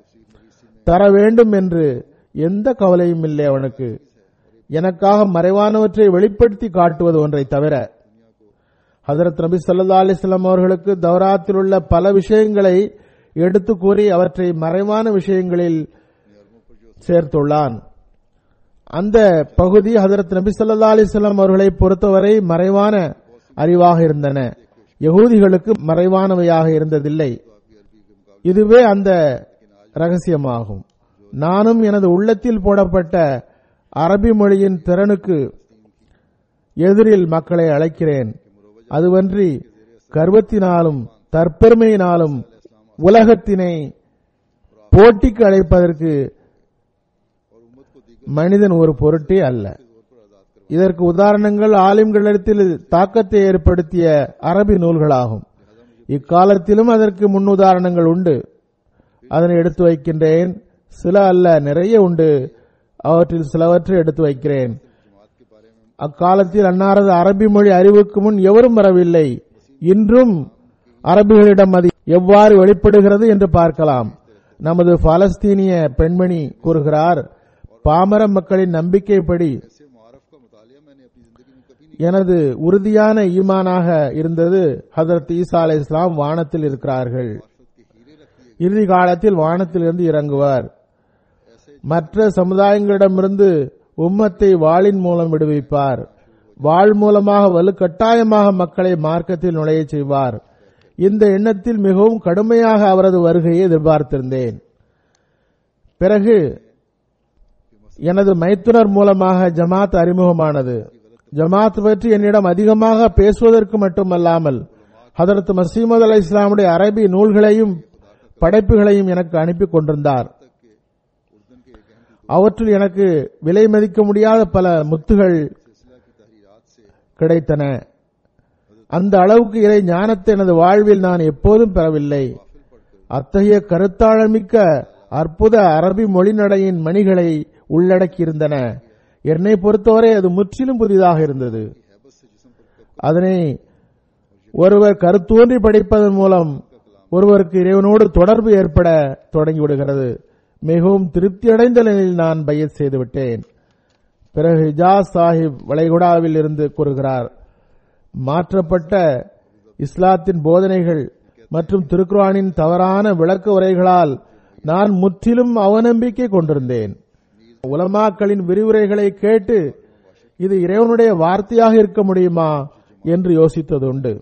தர வேண்டும் என்று எந்த கவலையும் இல்லை அவனுக்கு எனக்காக மறைவானவற்றை வெளிப்படுத்தி காட்டுவது ஒன்றை தவிர ஹசரத் நபி சல்லா அலிஸ்லாம் அவர்களுக்கு தௌராத்தில் உள்ள பல விஷயங்களை எடுத்து கூறி அவற்றை மறைவான விஷயங்களில் சேர்த்துள்ளான் அந்த பகுதி ஹசரத் நபி சல்லா அலிஸ்லாம் அவர்களை பொறுத்தவரை மறைவான அறிவாக இருந்தன யகூதிகளுக்கு மறைவானவையாக இருந்ததில்லை இதுவே அந்த ரகசியமாகும் நானும் எனது உள்ளத்தில் போடப்பட்ட அரபி மொழியின் திறனுக்கு எதிரில் மக்களை அழைக்கிறேன் அதுவன்றி கர்வத்தினாலும் தற்பெருமையினாலும் உலகத்தினை போட்டிக்கு அழைப்பதற்கு மனிதன் ஒரு பொருட்டே அல்ல இதற்கு உதாரணங்கள் ஆலிம்களிடத்தில் தாக்கத்தை ஏற்படுத்திய அரபி நூல்களாகும் இக்காலத்திலும் அதற்கு முன்னுதாரணங்கள் உண்டு அதனை எடுத்து வைக்கின்றேன் சில அல்ல நிறைய உண்டு அவற்றில் சிலவற்றை எடுத்து வைக்கிறேன் அக்காலத்தில் அன்னாரது அரபி மொழி அறிவுக்கு முன் எவரும் வரவில்லை இன்றும் அரபிகளிடம் அது எவ்வாறு வெளிப்படுகிறது என்று பார்க்கலாம் நமது பாலஸ்தீனிய பெண்மணி கூறுகிறார் பாமர மக்களின் நம்பிக்கைப்படி ऐसे मुआरफ का मुतालिया मैंने अपनी जिंदगी में कभी नहीं எனது உறுதியான ஈமானாக இருந்தது ஹதரத் ஈசா அலை இஸ்லாம் வானத்தில் இருக்கிறார்கள் मार्फत के हीरे रखती है இறுதி காலத்தில் வானத்திலிருந்து இறங்குவார் மற்ற சமுதாயங்களிடமிருந்து உம்மத்தை வாளின் மூலம் விடுவிப்பார் வாழ் மூலமாக வலுக்கட்டாயமாக மக்களை மார்க்கத்தில் நுழையச் செய்வார் இந்த எண்ணத்தில் மிகவும் கடுமையாக அவரது வருகையை எதிர்பார்த்திருந்தேன் பிறகு எனது மைத்துனர் மூலமாக ஜமாத் அறிமுகமானது ஜமாத் பற்றி என்னிடம் அதிகமாக பேசுவதற்கு மட்டுமல்லாமல் ஹதரத் மசீமது அலை இஸ்லாமுடைய அரபி நூல்களையும் படைப்புகளையும் எனக்கு அனுப்பி கொண்டிருந்தார் அவற்றில் எனக்கு விலை மதிக்க முடியாத பல முத்துகள் கிடைத்தன அந்த அளவுக்கு இறை ஞானத்தை எனது வாழ்வில் நான் எப்போதும் பெறவில்லை அத்தகைய கருத்தாழமிக்க அற்புத அரபி மொழிநடையின் மணிகளை உள்ளடக்கியிருந்தன என்னை பொறுத்தவரை அது முற்றிலும் புதிதாக இருந்தது அதனை ஒருவர் கருத்தூன்றி படிப்பதன் மூலம் ஒருவருக்கு இறைவனோடு தொடர்பு ஏற்பட தொடங்கிவிடுகிறது மிகவும் திருப்தியடைந்த நிலையில் நான் பையத் செய்துவிட்டேன் பிறகு ஹிஜாஸ் சாஹிப் வளைகுடாவில் இருந்து கூறுகிறார் மாற்றப்பட்ட இஸ்லாத்தின் போதனைகள் மற்றும் திருக்குரானின் தவறான விளக்க உரைகளால் நான் முற்றிலும் அவநம்பிக்கை கொண்டிருந்தேன் உலமாக்களின் விரிவுரைகளை கேட்டு இது இறைவனுடைய வார்த்தையாக இருக்க முடியுமா என்று யோசித்ததுண்டு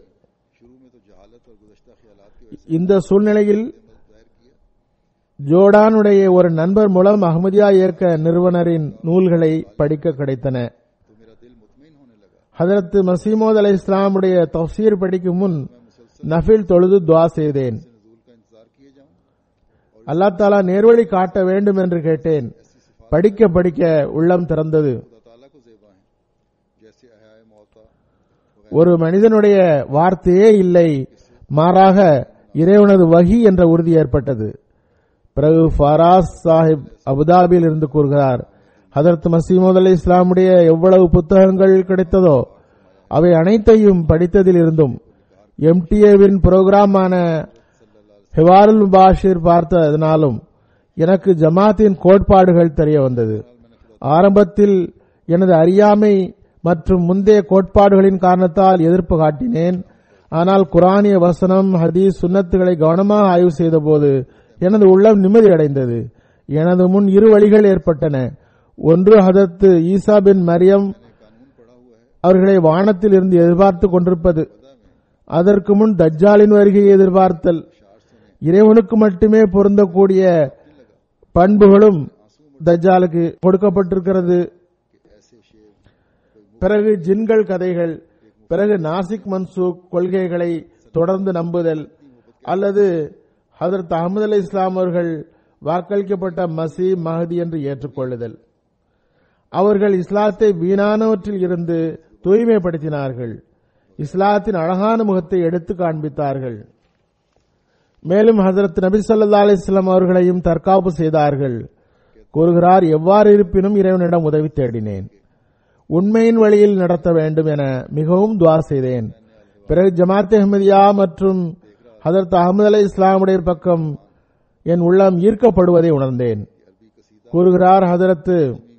இந்த சூழ்நிலையில் ஜோர்டானுடைய ஒரு நண்பர் மூலம் அஹமதியா இயக்க நிறுவனரின் நூல்களை படிக்க கிடைத்தன ஹதரத் மசீமோத் அலை இஸ்லாமுடைய தப்சீர் படிக்கும் முன் நஃபில் தொழுது துவா செய்தேன் அல்லாஹ் தாலா நேர்வழி காட்ட வேண்டும் என்று கேட்டேன் படிக்க படிக்க உள்ளம் திறந்தது खुदा ताला को जेबा है जैसे अहाय मौता ஒரு மனிதனுடைய வார்த்தையே இல்லை மாறாக இறைவனது வகி என்ற உறுதி ஏற்பட்டது பிறகு ஃபராஸ் சாஹிப் அபுதாபியில் இருந்து கூறுகிறார் ஹதரத் மசீமது அலி இஸ்லாமுடைய எவ்வளவு புத்தகங்கள் கிடைத்ததோ அவை அனைத்தையும் படித்ததில் இருந்தும் எம்டிஏவின் புரோகிராமான ஹிவாருல் பாஷிர் பார்த்ததனாலும் எனக்கு ஜமாத்தின் கோட்பாடுகள் தெரிய வந்தது ஆரம்பத்தில் எனது அறியாமை மற்றும் முந்தைய கோட்பாடுகளின் காரணத்தால் எதிர்ப்பு காட்டினேன் ஆனால் குரானிய வசனம் ஹதீஸ் சுன்னத்துகளை கவனமாக ஆய்வு செய்தபோது எனது உள்ளம் நிம்மதி அடைந்தது எனது முன் இரு வழிகள் ஏற்பட்டன ஒன்று ஹதரத் ஈசா பின் மரியம் அவர்களை வானத்தில் இருந்து எதிர்பார்த்து கொண்டிருப்பது அதற்கு முன் தஜ்ஜாலின் வருகையை எதிர்பார்த்தல் இறைவனுக்கு மட்டுமே பொருந்தக்கூடிய பண்புகளும் தஜ்ஜாலுக்கு கொடுக்கப்பட்டிருக்கிறது பிறகு ஜின்கள் கதைகள் பிறகு நாசிக் மன்சூக் கொள்கைகளை தொடர்ந்து நம்புதல் அல்லது ஹதரத் அகமது அலி இஸ்லாம் அவர்கள் வாக்களிக்கப்பட்ட மசி மஹதி என்று ஏற்றுக்கொள்ளுதல் அவர்கள் இஸ்லாத்தை வீணானவற்றில் இருந்து தூய்மைப்படுத்தினார்கள் இஸ்லாத்தின் அழகான முகத்தை எடுத்து காண்பித்தார்கள் மேலும் ஹசரத் நபி ஸல்லல்லாஹு அலைஹி வஸல்லம் அவர்களையும் தற்காப்பு செய்தார்கள் கூறுகிறார் எவ்வாறு இருப்பினும் இறைவனிடம் உதவி தேடினேன் உண்மையின் வழியில் நடத்த வேண்டும் என மிகவும் துவா செய்தேன் பிறகு ஜமாத் அஹ்மதியா மற்றும் ஹதரத் அகமது அலை இஸ்லாமுடைய பக்கம் என் உள்ளம் ஈர்க்கப்படுவதை உணர்ந்தேன் கூறுகிறார் ஹதரத்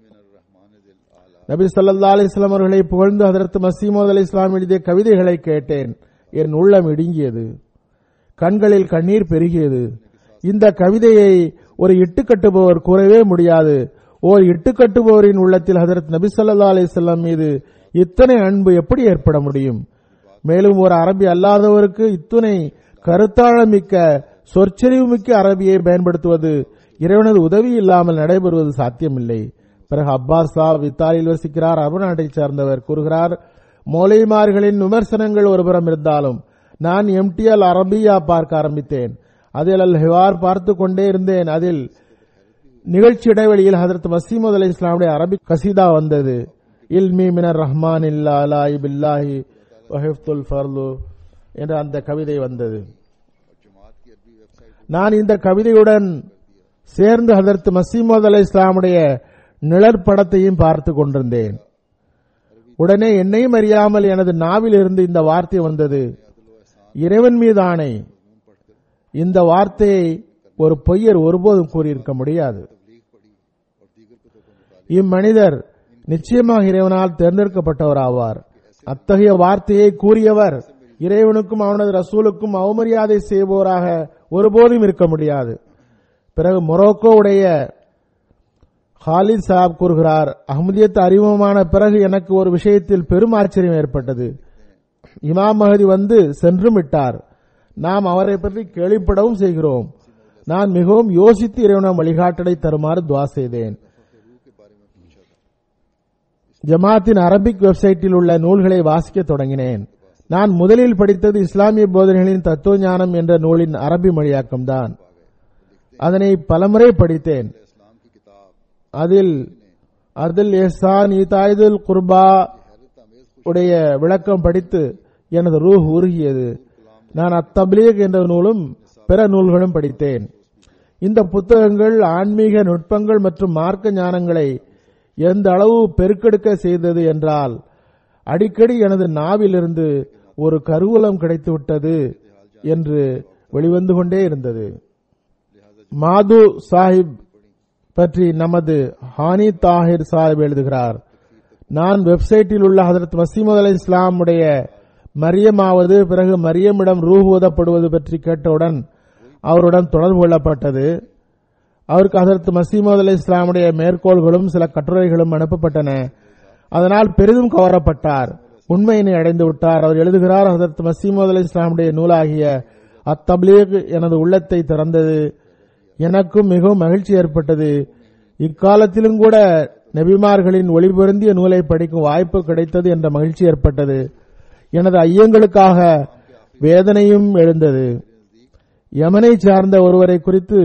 நபி ஸல்லல்லாஹு அலைஹி வஸல்லம் அவர்களை புகழ்ந்து ஹதரத் மசீமோத் அலை இஸ்லாம் எழுதிய கவிதைகளை கேட்டேன் என் உள்ளம் இடுங்கியது கண்களில் கண்ணீர் பெருகியது இந்த கவிதையை ஒரு இட்டுக்கட்டுபவர் கூறவே முடியாது ஓர் இட்டுக்கட்டுபவரின் உள்ளத்தில் ஹதரத் நபி ஸல்லல்லாஹு அலைஹி வஸல்லம் மீது இத்தனை அன்பு எப்படி ஏற்பட முடியும் மேலும் ஒரு அரபி அல்லாதவருக்கு இத்துணை கருத்தாழமிக்க சொற்செறிவு மிக்க அரபியை பயன்படுத்துவது இறைவனது உதவி இல்லாமல் நடைபெறுவது சாத்தியமில்லை பிறகு அப்பாஸ் சாப் இத்தாலியில் வசிக்கிறார் அரபு நாட்டைச் சார்ந்தவர் கூறுகிறார் மௌலைமார்களின் விமர்சனங்கள் ஒருபுறம் இருந்தாலும் நான் எம்டிஎல் அரபியா பார்க்க ஆரம்பித்தேன் அதில் அல் ஹிவார் பார்த்து கொண்டே இருந்தேன் அதில் நிகழ்ச்சி இடைவெளியில் ஹதரத் மசீமது அலி இஸ்லாமுடைய அரபிக் கசீதா வந்தது இல்மி மினர் ரஹ்மான் இல்லா அலாஹி பில்லாஹி வஹிஃப்துல் ஃபர்லு என்ற அந்த கவிதை வந்தது जमात की अरबी वेबसाइट நான் இந்த கவிதையுடன் சேர்ந்து ஹதரத் மசீமது அலி இஸ்லாமுடைய நிழற்படத்தையும் பார்த்து கொண்டிருந்தேன் உடனே என்னையும் அறியாமல் எனது நாவில் இருந்து இந்த வார்த்தை வந்தது இறைவன் மீது ஆணை இந்த வார்த்தையை ஒரு பொய்யர் ஒருபோதும் கூறியிருக்க முடியாது இம்மனிதர் நிச்சயமாக இறைவனால் தேர்ந்தெடுக்கப்பட்டவர் ஆவார் அத்தகைய வார்த்தையை கூறியவர் இறைவனுக்கும் அவனது ரசூலுக்கும் அவமரியாதை செய்வோராக ஒருபோதும் இருக்க முடியாது பிறகு மொரோக்கோவுடைய ஹாலித் சாப் கூறுகிறார் அஹ்மதியத் அறிமுகமான பிறகு எனக்கு ஒரு விஷயத்தில் பெரும் ஆச்சரியம் ஏற்பட்டது இமாம் மஹதி வந்து சென்றும் விட்டார் நாம் அவரை பற்றி கேள்விப்படவும் செய்கிறோம் நான் மிகவும் யோசித்து இறைவனம் வழிகாட்டலை தருமாறு துவா செய்தேன் ஜமாத்தின் அரபிக் வெப்சைட்டில் உள்ள நூல்களை வாசிக்க தொடங்கினேன் நான் முதலில் படித்தது இஸ்லாமிய போதனைகளின் தத்துவ ஞானம் என்ற நூலின் அரபி மொழியாக்கம்தான் அதனை பலமுறை படித்தேன் इस्लाम की किताब அதில் அர்துல் எஹ்சான் ஈதாயுதுல் குர்பா உடைய விளக்கம் படித்து எனது ரூஹ் உருகியது நான் அத்தப்லீக் என்ற நூலும் பிற நூல்களும் படித்தேன் இந்த புத்தகங்கள் ஆன்மீக நுட்பங்கள் மற்றும் மார்க்க ஞானங்களை எந்த அளவு பெருக்கெடுக்க செய்தது என்றால் அடிக்கடி எனது நாவிலிருந்து ஒரு கருவூலம் கிடைத்துவிட்டது என்று வெளிவந்து கொண்டே இருந்தது மாது சாஹிப் பற்றி நமது ஹானி தாஹிர் சாஹிப் எழுதுகிறார் நான் வெப்சைட்டில் உள்ள ஹதரத் மசீமது அலி இஸ்லாமுடைய மரியமாவது பிறகு மரியமிடம் ரூஹ் ஓதப்படுவது பற்றி கேட்டவுடன் அவருடன் தொடர்பு கொள்ளப்பட்டது அவருக்கு ஹதரத் மசீமது அலி இஸ்லாமுடைய மேற்கோள்களும் சில கட்டுரைகளும் அனுப்பப்பட்டன அதனால் பெரிதும் கவரப்பட்டார் உண்மையினை அடைந்து விட்டார் அவர் எழுதுகிறார் ஹதரத் மசீமது அலி இஸ்லாமுடைய நூலாகிய அத்தப்லீக் எனது உள்ளத்தை திறந்தது எனக்கும் மிகவும் மகிழ்ச்சி ஏற்பட்டது இக்காலத்திலும் கூட நபிமார்களின் ஒளிபொருந்திய நூலை படிக்கும் வாய்ப்பு கிடைத்தது என்ற மகிழ்ச்சி ஏற்பட்டது எனது ஐயங்களுக்காக வேதனையும் எழுந்தது யமனை சார்ந்த ஒருவரை குறித்து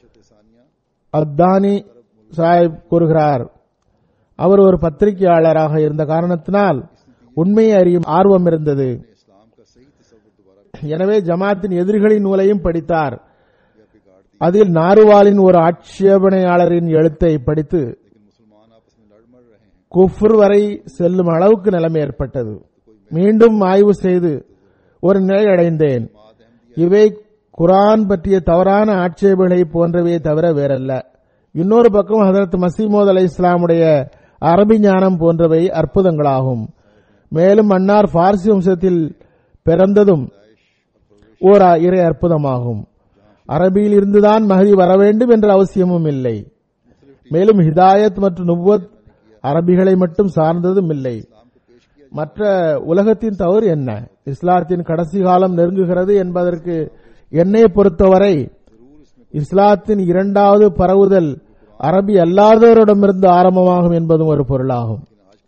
அத்தானி சாஹிப் கூறுகிறார் அவர் ஒரு பத்திரிகையாளராக இருந்த காரணத்தினால் உண்மையை அறியும் ஆர்வம் இருந்தது इस्लाम का सही तस्वुर दोबारा எனவே ஜமாத்தின் எதிரிகளின் நூலையும் படித்தார் அதில் நாருவாலின் ஒரு ஆட்சேபனையாளரின் எழுத்தை படித்து लेकिन मुसलमान आपस में लड़ मर रहे हैं குஃப்ர் வரை செல்லும் அளவுக்கு நிலைமை ஏற்பட்டது மீண்டும் ஆய்வு செய்து ஒரு நிலை அடைந்தேன் இவை குரான் பற்றிய தவறான ஆட்சேபங்களை போன்றவையே தவிர வேறல்ல இன்னொரு பக்கம் ஹதரத் மசீமோத் அலை இஸ்லாமுடைய அரபி ஞானம் போன்றவை அற்புதங்களாகும் மேலும் மன்னார் பார்சி வம்சத்தில் பிறந்ததும் ஓர் இறை அற்புதமாகும் அரபியில் இருந்துதான் மகதி வர வேண்டும் என்ற அவசியமும் இல்லை மேலும் ஹிதாயத் மற்றும் நுபுவத் அரபிகளை மட்டும் சார்ந்ததும் இல்லை மற்ற உலகத்தின் தவறு என்ன இஸ்லாத்தின் கடைசி காலம் நெருங்குகிறது என்பதற்கு என்னை பொறுத்தவரை இஸ்லாத்தின் இரண்டாவது பரவுதல் அரபி அல்லாதவரிடமிருந்து ஆரம்பமாகும் என்பதும் ஒரு பொருளாகும்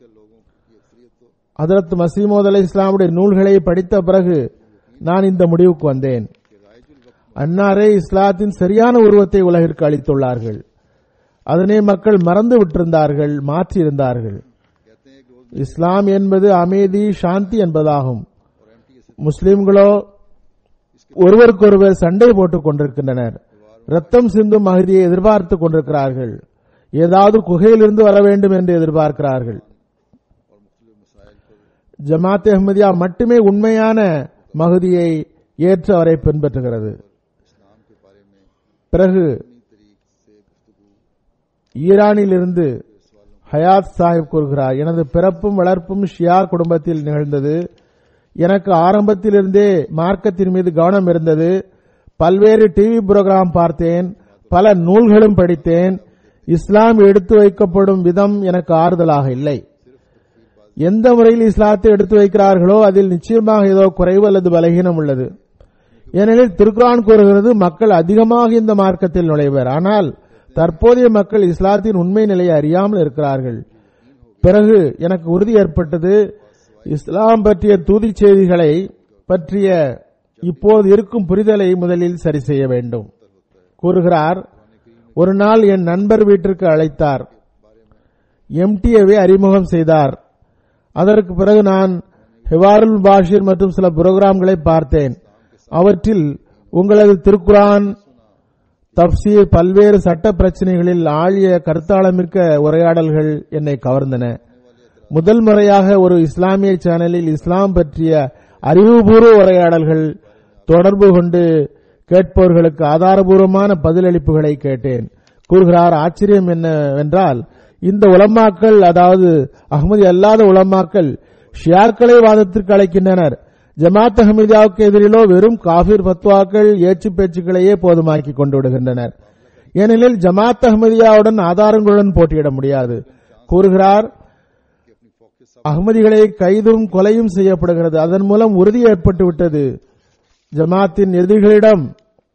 ஹதரத் மசீமோத் அலை இஸ்லாமுடைய நூல்களை படித்த பிறகு நான் இந்த முடிவுக்கு வந்தேன் அன்னாரே இஸ்லாத்தின் சரியான உருவத்தை உலகிற்கு அளித்துள்ளார்கள் அதனை மக்கள் மறந்து விட்டிருந்தார்கள் மாற்றியிருந்தார்கள் இஸ்லாம் என்பது அமைதி சாந்தி என்பதாகும் முஸ்லிம்களோ ஒருவருக்கொருவர் சண்டை போட்டுக் கொண்டிருக்கின்றனர் ரத்தம் சிந்தும் மகிதியை எதிர்பார்த்துக் கொண்டிருக்கிறார்கள் ஏதாவது குகையிலிருந்து வர வேண்டும் என்று எதிர்பார்க்கிறார்கள் ஜமாத் அஹ்மதியா மட்டுமே உண்மையான மகுதியை ஏற்று அவரை பின்பற்றுகிறது பிறகு ஈரானில் இருந்து ஹயாத் சாஹிப் கூறுகிறார் எனது பிறப்பும் வளர்ப்பும் ஷியார் குடும்பத்தில் நிகழ்ந்தது எனக்கு ஆரம்பத்திலிருந்தே மார்க்கத்தின் மீது கவனம் இருந்தது பல்வேறு டிவி புரோகிராம் பார்த்தேன் பல நூல்களும் படித்தேன் இஸ்லாம் எடுத்து வைக்கப்படும் விதம் எனக்கு ஆறுதலாக இல்லை எந்த முறையில் இஸ்லாத்தை எடுத்து வைக்கிறார்களோ அதில் நிச்சயமாக ஏதோ குறைவு அல்லது பலகீனம் உள்ளது ஏனெனில் திருக்குரான் கூறுகிறது மக்கள் அதிகமாக இந்த மார்க்கத்தில் நுழைவர் ஆனால் தற்போதைய மக்கள் இஸ்லாத்தின் உண்மை நிலையை அறியாமல் இருக்கிறார்கள் பிறகு எனக்கு உறுதி ஏற்பட்டது இஸ்லாம் பற்றிய தூதி செய்திகளை பற்றிய இப்போது இருக்கும் புரிதலை முதலில் சரி செய்ய வேண்டும் கூறுகிறார் ஒரு நாள் என் நண்பர் வீட்டிற்கு அழைத்தார் எம்டிஏவை அறிமுகம் செய்தார் அதற்கு பிறகு நான் ஹிவாருல் பாஷிர் மற்றும் சில புரோகிராம்களை பார்த்தேன் அவற்றில் உங்களது திருக்குரான் தப்சீர் பல்வேறு சட்ட பிரச்சனைகளில் ஆழிய கருத்தாளமிக்க உரையாடல்கள் என்னை கவர்ந்தன முதல் முறையாக ஒரு இஸ்லாமிய சேனலில் இஸ்லாம் பற்றிய அறிவுபூர்வ உரையாடல்கள் தொடர்பு கொண்டு கேட்பவர்களுக்கு ஆதாரபூர்வமான பதிலளிப்புகளை கேட்டேன் கூறுகிறார் ஆச்சரியம் என்னவென்றால் இந்த உலமாக்கள் அதாவது அகமதி அல்லாத உலமாக்கள் ஷியாக்களை வாதத்திற்கு அழைக்கின்றனர் ஜமாத் அஹமதியாவுக்கு எதிரிலோ வெறும் காபிர் பத்வாக்கள் ஏச்சு பேச்சுக்களையே போதுமாக்கி கொண்டு விடுகின்றனர் ஏனெனில் ஜமாத் அஹமதியாவுடன் ஆதாரங்களுடன் போட்டியிட முடியாது கூறுகிறார் அகமதிகளை கைதும் கொலையும் செய்யப்படுகிறது அதன் மூலம் உறுதி ஏற்பட்டு விட்டது ஜமாத்தின் எதிரிகளிடம்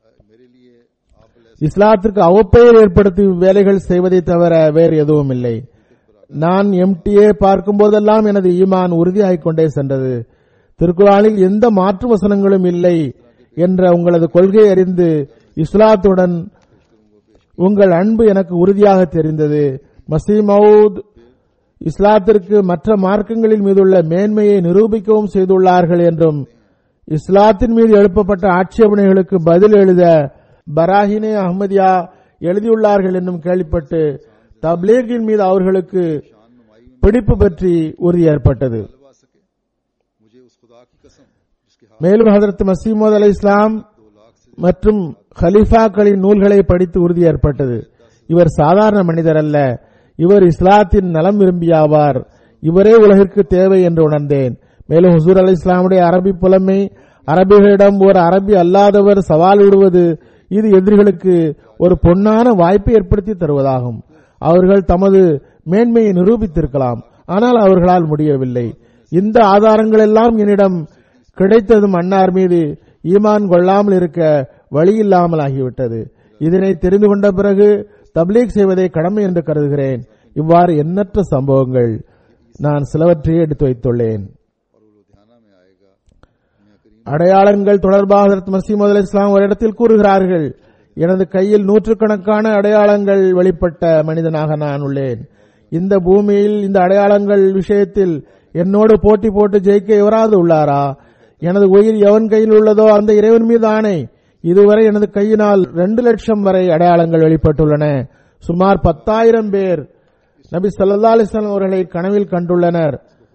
இஸ்லாத்திற்கு அவப்பெயர் ஏற்படுத்தி வேலைகள் செய்வதை தவிர வேறு எதுவும் இல்லை நான் எம்டிஏ பார்க்கும் போதெல்லாம் எனது ஈமான் உறுதியாகிக் கொண்டே சென்றது திருக்குறானில் எந்த மாற்று வசனங்களும் இல்லை என்ற உங்களது கொள்கை அறிந்து இஸ்லாத்துடன் உங்கள் அன்பு எனக்கு உறுதியாக தெரிந்தது மசீமவுத் இஸ்லாத்திற்கு மற்ற மார்க்கங்களின் மீதுள்ள மேன்மையை நிரூபிக்கவும் செய்துள்ளார்கள் என்றும் இஸ்லாத்தின் மீது எழுப்பப்பட்ட ஆட்சேபனைகளுக்கு பதில் எழுத பராஹினே அஹ்மதியா எழுதியுள்ளார்கள் என்னும் கேள்விப்பட்டு தப்லீகின் மீது அவர்களுக்கு பிடிப்பு பற்றி உறுதி ஏற்பட்டது लगा सके मुझे उस खुदा की कसम जिसके हाथ மேலும் ஹதரத் மசீமோத் அலை இஸ்லாம் மற்றும் ஹலீஃபாக்களின் நூல்களை படித்து உறுதி ஏற்பட்டது இவர் சாதாரண மனிதர் அல்ல இவர் இஸ்லாத்தின் நலம் விரும்பியாவார் இவரே உலகிற்கு தேவை என்று உணர்ந்தேன் மேலும் ஹுசூர் அலி இஸ்லாமுடைய அரபி புலமை அரபிகளிடம் ஒரு அரபி அல்லாதவர் சவால் விடுவது இது எதிரிகளுக்கு ஒரு பொன்னான வாய்ப்பை ஏற்படுத்தி தருவதாகும் அவர்கள் தமது மேன்மையை நிரூபித்திருக்கலாம் ஆனால் அவர்களால் முடியவில்லை இந்த ஆதாரங்கள் எல்லாம் என்னிடம் கிடைத்ததும் அன்னார் மீது ஈமான் கொள்ளாமல் இருக்க வழியில்லாமல் ஆகிவிட்டது இதனை தெரிந்து கொண்ட பிறகு தப்லீக் செய்வதை கடமை என்று கருதுகிறேன் இவ்வாறு எண்ணற்ற சம்பவங்கள் நான் சிலவற்றையே எடுத்து வைத்துள்ளேன் और वो लुधियाना में आएगा मियाँ करीम அடையாளங்கள் தொடர்பாக ஹதரத் மசீமது அலி இஸ்லாம் ஒரு இடத்தில் கூறுகிறார்கள் எனது கையில் நூற்றுக்கணக்கான அடையாளங்கள் வெளிப்பட்ட மனிதனாக நான் உள்ளேன் இந்த பூமியில் இந்த அடையாளங்கள் விஷயத்தில் என்னோடு போட்டி போட்டு ஜெயிக்க எவராது உள்ளாரா எனது உயிர் எவன் கையில் உள்ளதோ அந்த இறைவன் மீது ஆணை இதுவரை எனது கையினால் ரெண்டு லட்சம் வரை அடையாளங்கள் வெளிப்பட்டுள்ளன சுமார் பத்தாயிரம் பேர் நபி ஸல்லல்லாஹு அலைஹி வஸல்லம் அவர்களை கனவில் கண்டுள்ளனர்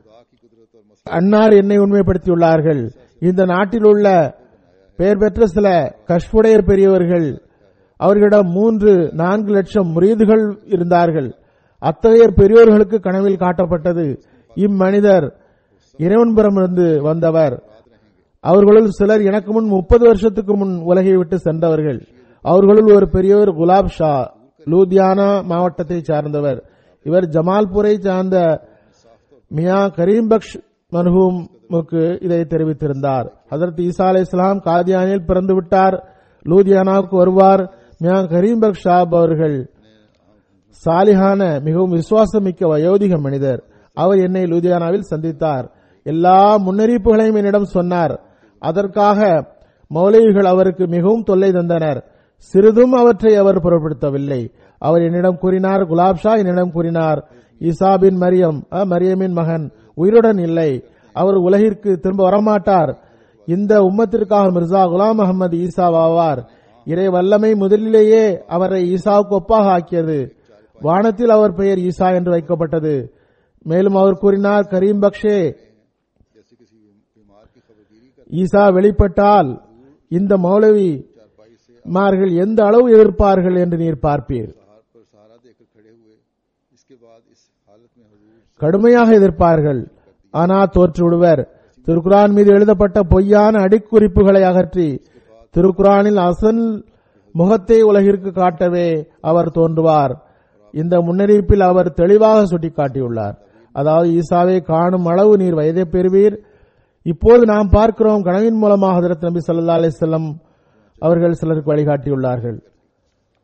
அன்னார் என்னை உண்மைப்படுத்தியுள்ளார்கள் இந்த நாட்டில் உள்ள பெயர் பெற்ற சில கஷ்புடையர் பெரியவர்கள் அவர்களிடம் மூன்று நான்கு லட்சம் முரீதுகள் இருந்தார்கள் அத்தகைய பெரியோர்களுக்கு கனவில் காட்டப்பட்டது இம்மனிதர் இறைவன்புறமிருந்து வந்தவர் அவர்களுள் சிலர் எனக்கு முன் முப்பது வருஷத்துக்கு முன் உலகை விட்டு சென்றவர்கள் அவர்களுள் ஒரு பெரியவர் குலாப் ஷா லூதியானா மாவட்டத்தை சார்ந்தவர் இவர் ஜமால்பூரை சார்ந்த மியா கரீம் பக்ஷ் மர்ஹூமுக்கு இதை தெரிவித்திருந்தார் ஹதரத் ஈசா அலை இஸ்லாம் காதியானில் பிறந்து விட்டார் லூதியானாவுக்கு வருவார் மியா கரீம் பக்ஷ் ஷாப் அவர்கள் சாலிஹான மிகவும் விசுவாசமிக்க வயோதிக மனிதர் அவர் என்னை லூதியானாவில் சந்தித்தார் எல்லா முன்னறிவிப்புகளையும் என்னிடம் சொன்னார் அதற்காக மௌலவிகள் அவருக்கு மிகவும் தொல்லை தந்தனர் சிறிதும் அவற்றை அவர் பொருட்படுத்தவில்லை அவர் என்னிடம் கூறினார் குலாப் ஷா என்னிடம் கூறினார் ஈசா பின் மரியம் அ, மரியமின் மகன் உயிருடன் இல்லை அவர் உலகிற்கு திரும்ப வரமாட்டார் இந்த உம்மத்திற்காக மிர்சா குலாம் அகமது ஈசா ஆவார் இறை வல்லமை முதலிலேயே அவரை ஈசாவுக்கு ஒப்பாக ஆக்கியது வானத்தில் அவர் பெயர் ஈசா என்று வைக்கப்பட்டது மேலும் அவர் கூறினார் கரீம் பக்ஷே जैसे किसी बीमार की खबरगिरी का ஈசா வெளிப்பட்டால் இந்த மௌலவி चारपाई से மார்கள் எந்த அளவு எதிர்ப்பார்கள் என்று நீர் பார்ப்பீர் सहार पर सहारा देकर खड़े हुए इसके बाद इस हालत में हजूर கடுமையாக எதிர்ப்பார்கள் ஆனால் தோற்று விடுவர் திருக்குரான் மீது எழுதப்பட்ட பொய்யான அடிக்குறிப்புகளை அகற்றி திருக்குரானில் அசல் முகத்தை உலகிற்கு காட்டவே அவர் தோன்றுவார் இந்த முன்னறிவிப்பில் அவர் தெளிவாக சுட்டிக்காட்டியுள்ளார் அதாவது ஈசாவை காணும் அளவு நீர் வயதை பெறுவீர் இப்போது நாம் பார்க்கிறோம் கனவின் மூலமாக ஹதரத் நபி ஸல்லல்லாஹு அலைஹி வஸல்லம் அவர்கள் சிலருக்கு வழிகாட்டியுள்ளார்கள்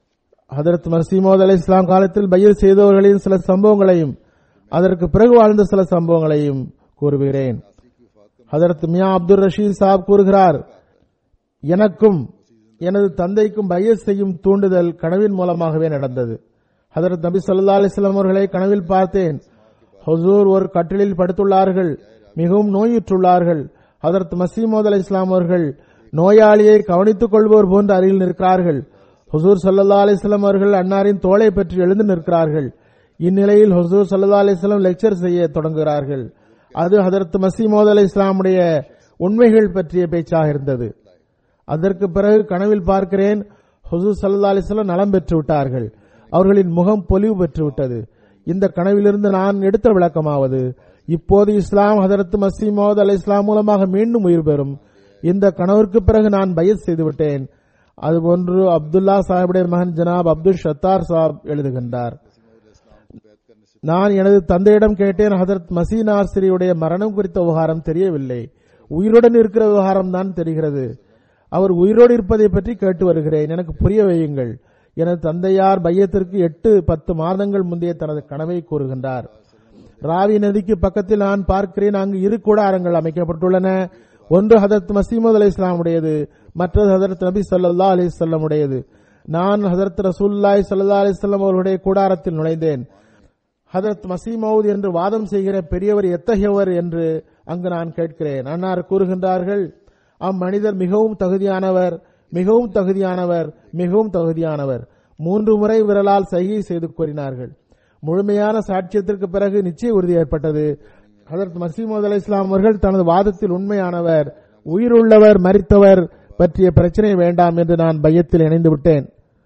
ஹதரத் மசீமோத் அலை இஸ்லாம் காலத்தில் பையர் செய்தவர்களின் சில சம்பவங்களையும் அதற்கு பிறகு வாழ்ந்த சில சம்பவங்களையும் கூறுகிறேன் ஹதரத் மியா அப்துல் ரஷீத் சாப் கூறுகிறார் எனக்கும் எனது தந்தைக்கும் பையஸ் செய்யும் தூண்டுதல் கனவின் மூலமாகவே நடந்தது ஹதரத் நபி ஸல்லல்லாஹு அலைஹி வஸல்லம் அவர்களை கனவில் பார்த்தேன் ஹுசூர் ஒரு கட்டிலில் படுத்துள்ளார்கள் மிகவும் நோயுற்றுள்ளார்கள் ஹதரத் மசீமோத் அலை இஸ்லாம் அவர்கள் நோயாளியை கவனித்துக் கொள்வோர் போன்று அருகில் நிற்கிறார்கள் ஹுசூர் ஸல்லல்லாஹு அலைஹி வஸல்லம் அவர்கள் அன்னாரின் தோளை பற்றி எழுந்து நிற்கிறார்கள் இந்நிலையில் ஹுசூர் ஸல்லல்லாஹு அலைஹி வஸல்லம் லெக்சர் செய்ய தொடங்குகிறார்கள் அது ஹதரத் மசீமோத் அலை இஸ்லாமுடைய உண்மைகள் பற்றிய பேச்சாக இருந்தது அதற்கு பிறகு கனவில் பார்க்கிறேன் ஹுசூர் சல்லா அலிஸ்லாம் நலம் பெற்று விட்டார்கள் அவர்களின் முகம் பொலிவு பெற்று விட்டது இந்த கனவிலிருந்து நான் எடுத்த விளக்கமாவது இப்போது இஸ்லாம் ஹதரத் மசீமோத் அலை இஸ்லாம் மூலமாக மீண்டும் உயிர் பெறும் இந்த கனவிற்கு பிறகு நான் பயஸ் செய்து விட்டேன் அதுபோன்று அப்துல்லா சாஹிபுடைய மகன் ஜனாப் அப்துல் ஷத்தார் சாப் எழுதுகின்றார் நான் எனது தந்தையிடம் கேட்டேன் ஹதரத் மசீனார் ஸ்ரீயுடைய மரணம் குறித்த விவகாரம் தெரியவில்லை உயிருடன் இருக்கிற விவகாரம் தான் தெரிகிறது அவர் உயிரோடு இருப்பதை பற்றி கேட்டு வருகிறேன் எனக்கு புரிய வையுங்கள் எனது தந்தையார் பையத்திற்கு எட்டு பத்து மாதங்கள் முந்தைய தனது கனவை கூறுகின்றார் ராவி நதிக்கு பக்கத்தில் நான் பார்க்கிறேன் அங்கு இரு கூடாரங்கள் அமைக்கப்பட்டுள்ளன ஒன்று ஹதரத் மசீமது அலி இஸ்லாமுடையது மற்றது ஹதரத் நபி சல்லா அலிசல்லம் உடையது நான் ஹதரத் ரசூல்லாய் சல்லா அலிசல்லம் அவர்களுடைய கூடாரத்தில் நுழைந்தேன் ஹதரத் மசீமவுத் என்று வாதம் செய்கிற பெரியவர் எத்தகையவர் என்று அங்கு நான் கேட்கிறேன் அன்னார் கூறுகின்றார்கள் அம்மனிதர் மிகவும் தகுதியானவர் மிகவும் தகுதியானவர் மிகவும் தகுதியானவர் மூன்று முறை விரலால் சைகை செய்து கூறினார்கள் முழுமையான சாட்சியத்திற்கு பிறகு நிச்சய உறுதி ஏற்பட்டது ஹதரத் மசீமது அலி இஸ்லாம் அவர்கள் தனது வாதத்தில் உண்மையானவர் உயிருள்ளவர் மரித்தவர் பற்றிய பிரச்சனை வேண்டாம் என்று நான் பையத்தில் இணைந்து விட்டேன்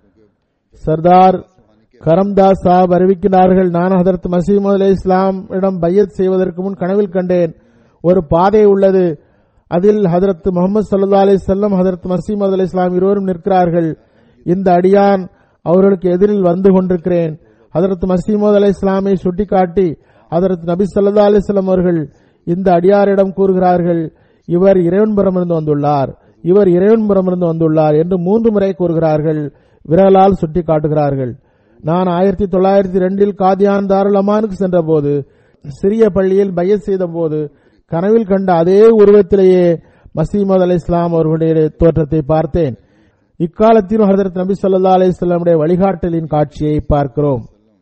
சர்தார் கரம்தாஸ் சாப் அறிவிக்கிறார்கள் நான் ஹதரத் மசீமது அலி இஸ்லாம் இடம் பையத் செய்வதற்கு முன் கனவில் கண்டேன் ஒரு பாதை உள்ளது அதில் ஹதரத் முகமது சல்லா அலி செல்லம் ஹதரத் மசீமது அலி இஸ்லாம் இருவரும் நிற்கிறார்கள் இந்த அடியான் அவர்களுக்கு எதிரில் வந்து கொண்டிருக்கிறேன் ஹதரத் மசீமது அலி இஸ்லாமை சுட்டிக்காட்டி ஹதரத் நபி சல்லா அலிஸ்லாம் அவர்கள் இந்த அடியாரிடம் கூறுகிறார்கள் இவர் இறைவன்புறமிருந்து வந்துள்ளார் இவர் இறைவன்புறமிருந்து வந்துள்ளார் என்று மூன்று முறை கூறுகிறார்கள் விரலால் சுட்டிக்காட்டுகிறார்கள் நான் ஆயிரத்தி தொள்ளாயிரத்தி ரெண்டில் காதியான் தாருல் அமானுக்கு சென்றபோது சிறிய பள்ளியில் பையத் செய்த போது கனவில் கண்ட அதே உருவத்திலேயே மசீமது அலி இஸ்லாம் அவர்களுடைய தோற்றத்தை பார்த்தேன் இக்காலத்திலும் ஹதரத் நபி சொல்லா அலிஸ்லாமுடைய வழிகாட்டலின் காட்சியை பார்க்கிறோம்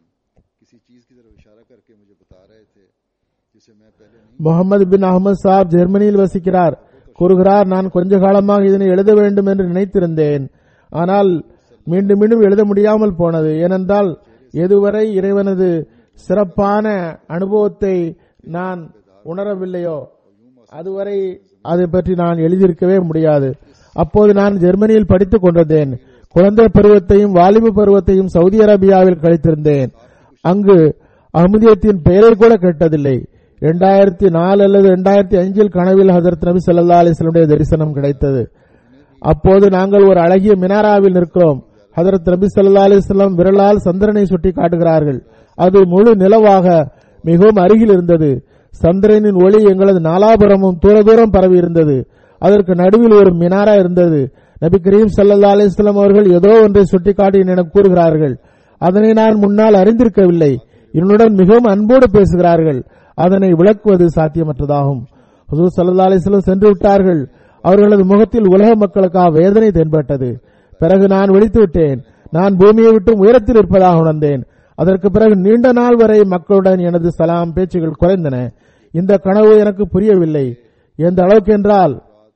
किसी चीज की तरफ इशारा करके मुझे बता रहे थे जिसे मैं पहले नहीं முகமது பின் அகமது சாப் ஜெர்மனியில் வசிக்கிறார் கூறுகிறார் நான் கொஞ்ச காலமாக இதனை எழுத வேண்டும் என்று நினைத்திருந்தேன் ஆனால் மீண்டும் மீண்டும் எழுத முடியாமல் போனது ஏனென்றால் எதுவரை இறைவனது சிறப்பான அனுபவத்தை நான் உணரவில்லையோ அதுவரை அதை பற்றி நான் எழுதியிருக்கவே முடியாது அப்போது நான் ஜெர்மனியில் படித்துக் கொண்டிருந்தேன் குழந்தை பருவத்தையும் வாலிப பருவத்தையும் சவுதி அரேபியாவில் கழித்திருந்தேன் அங்கு அஹ்மதியத்தின் பெயரை கூட கேட்டதில்லை இரண்டாயிரத்தி நாலு அல்லது இரண்டாயிரத்தி அஞ்சில் கனவில் ஹசரத் நபி சல்லா அலிஸ்லமுடைய தரிசனம் கிடைத்தது அப்போது நாங்கள் ஒரு அழகிய மினாராவில் நிற்கிறோம் ஹதரத் நபி சல்லா அலிஸ்லாம் விரலால் சந்திரனை சுட்டி காட்டுகிறார்கள் அது முழு நிலவாக மிகவும் அருகில் இருந்தது சந்திரனின் ஒளி எங்களது நாலாபுரமும் தூர தூரம் பரவி இருந்தது அதற்கு நடுவில் ஒரு மினாரா இருந்தது நபி கரீம் சல்லா அலிஸ்லாம் அவர்கள் ஏதோ ஒன்றை சுட்டிக்காட்டி என்னிடம் கூறுகிறார்கள் அதனை நான் முன்னால் அறிந்திருக்கவில்லை என்னுடன் மிகவும் அன்போடு பேசுகிறார்கள் அதனை விளக்குவது சாத்தியமற்றதாகும் ஹுசூர் சல்லா அலிஸ்லாம் சென்று விட்டார்கள் அவர்களது முகத்தில் உலக மக்களுக்காக வேதனை தென்பட்டது பிறகு நான் விழித்து விட்டேன் நான் பூமியை விட்டு உயரத்தில் இருப்பதாக உணர்ந்தேன் அதற்கு பிறகு நீண்ட நாள் வரை மக்களுடன் எனது சலாம் பேச்சுகள் குறைந்தன இந்த கனவு எனக்கு புரியவில்லை எந்த அளவுக்கு என்றால்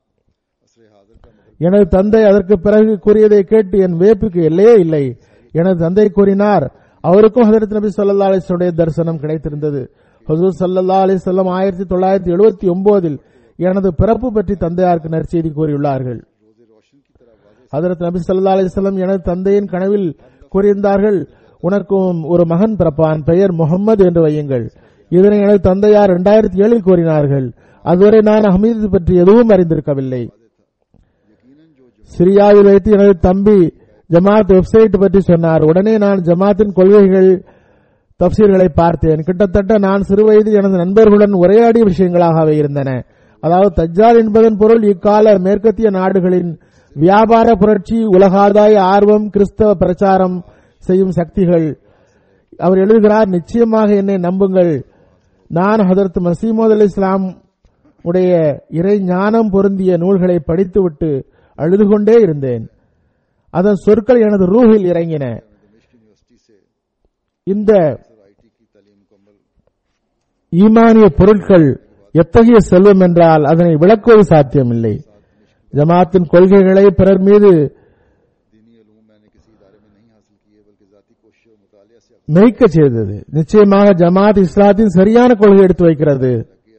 எனது தந்தை அதற்கு பிறகு கூறியதை கேட்டு என் வியப்புக்கு எல்லையே இல்லை எனது தந்தை கூறினார் அவருக்கும் ஹதரத் நபி சொல்லா அலிஸ்வருடைய தரிசனம் கிடைத்திருந்தது ஹசூர் சல்லா அலிசல்லம் ஆயிரத்தி தொள்ளாயிரத்தி எழுபத்தி ஒன்பதில் எனது பிறப்பு பற்றி தந்தையாருக்கு நற்செய்தி கூறியுள்ளார்கள் ஹதரத் நபி சல்லா அலிசல்லம் எனது தந்தையின் கனவில் கூறியிருந்தார்கள் உனக்கும் ஒரு மகன் பிறப்பான் பெயர் முகம்மது என்று வையுங்கள் இதனை எனது தந்தையார் இரண்டாயிரத்தி ஏழில் கூறினார்கள் அதுவரை நான் அஹமீது பற்றி எதுவும் அறிந்திருக்கவில்லை சிரியாவில் வைத்து எனது தம்பி ஜமாத் வெப்சைட் பற்றி சொன்னார் உடனே நான் ஜமாத்தின் கொள்கைகள் தப்சீர்களை பார்த்தேன் கிட்டத்தட்ட நான் சிறுவயதில் எனது நண்பர்களுடன் உரையாடிய விஷயங்களாகவே இருந்தன அதாவது தஜ்ஜால் என்பதன் பொருள் இக்கால மேற்கத்திய நாடுகளின் வியாபார புரட்சி உலகாதாய ஆர்வம் கிறிஸ்தவ பிரச்சாரம் செய்யும் சக்திகள் அவர் எழுதுகிறார் நிச்சயமாக என்னை நம்புங்கள் நான் ஹதரத் மசீமோத் அலி இஸ்லாம் உடைய இறை ஞானம் பொருந்திய நூல்களை படித்துவிட்டு அழுது கொண்டே இருந்தேன் அதன் சொற்கள் எனது ரூஹில் இறங்கின दमिश्क यूनिवर्सिटी से இந்த आईटी की तालीम मुकम्मल ஈமானிய பொருட்கள் எத்தகைய செல்வம் என்றால் அதனை விளக்குவது சாத்தியமில்லை ஜமாத்தின் கொள்கைகளை பிறர் மீது दीनी उलूम मैंने किसी इदारे में नहीं हासिल किए बल्कि जाती कोशिश और मुतालिया से மெய்க்க செய்தது நிச்சயமாக ஜமாத் இஸ்லாத்தின் சரியான கொள்கை எடுத்து வைக்கிறது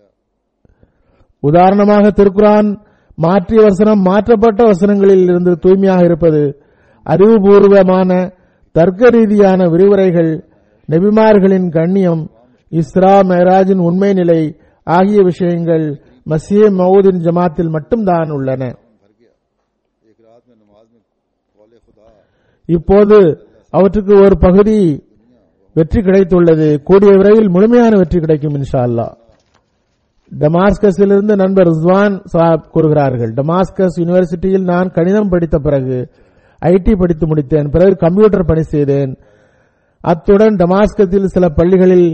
உதாரணமாக திருக்குரான் மாற்றிய வசனம் மாற்றப்பட்ட வசனங்களில் இருந்து தூய்மையாக இருப்பது அறிவுபூர்வமான தர்க்க ரீதியான விரிவுரைகள் நெபிமார்களின் கண்ணியம் இஸ்ரா மேராஜின் உண்மை நிலை ஆகிய விஷயங்கள் மசீஹ் மவுதின் ஜமாத்தில் மட்டும்தான் உள்ளன भर गया एक रात में नमाज में कौले खुदा இப்போது அவற்றுக்கு ஒரு பகுதி வெற்றி கிடைத்துள்ளது கூடிய விரைவில் முழுமையான வெற்றி கிடைக்கும் இன்ஷா அல்லாஹ் டமாஸ்கஸிலிருந்து நண்பர் ரிஸ்வான் சாப் கூறுகிறார்கள் டமாஸ்கஸ் யூனிவர்சிட்டியில் நான் கணிதம் படித்த பிறகு ஐடி படித்து முடித்தேன் பிறகு கம்ப்யூட்டர் பணி செய்தேன் அத்துடன் டமாஸ்கத்தில் சில பள்ளிகளில்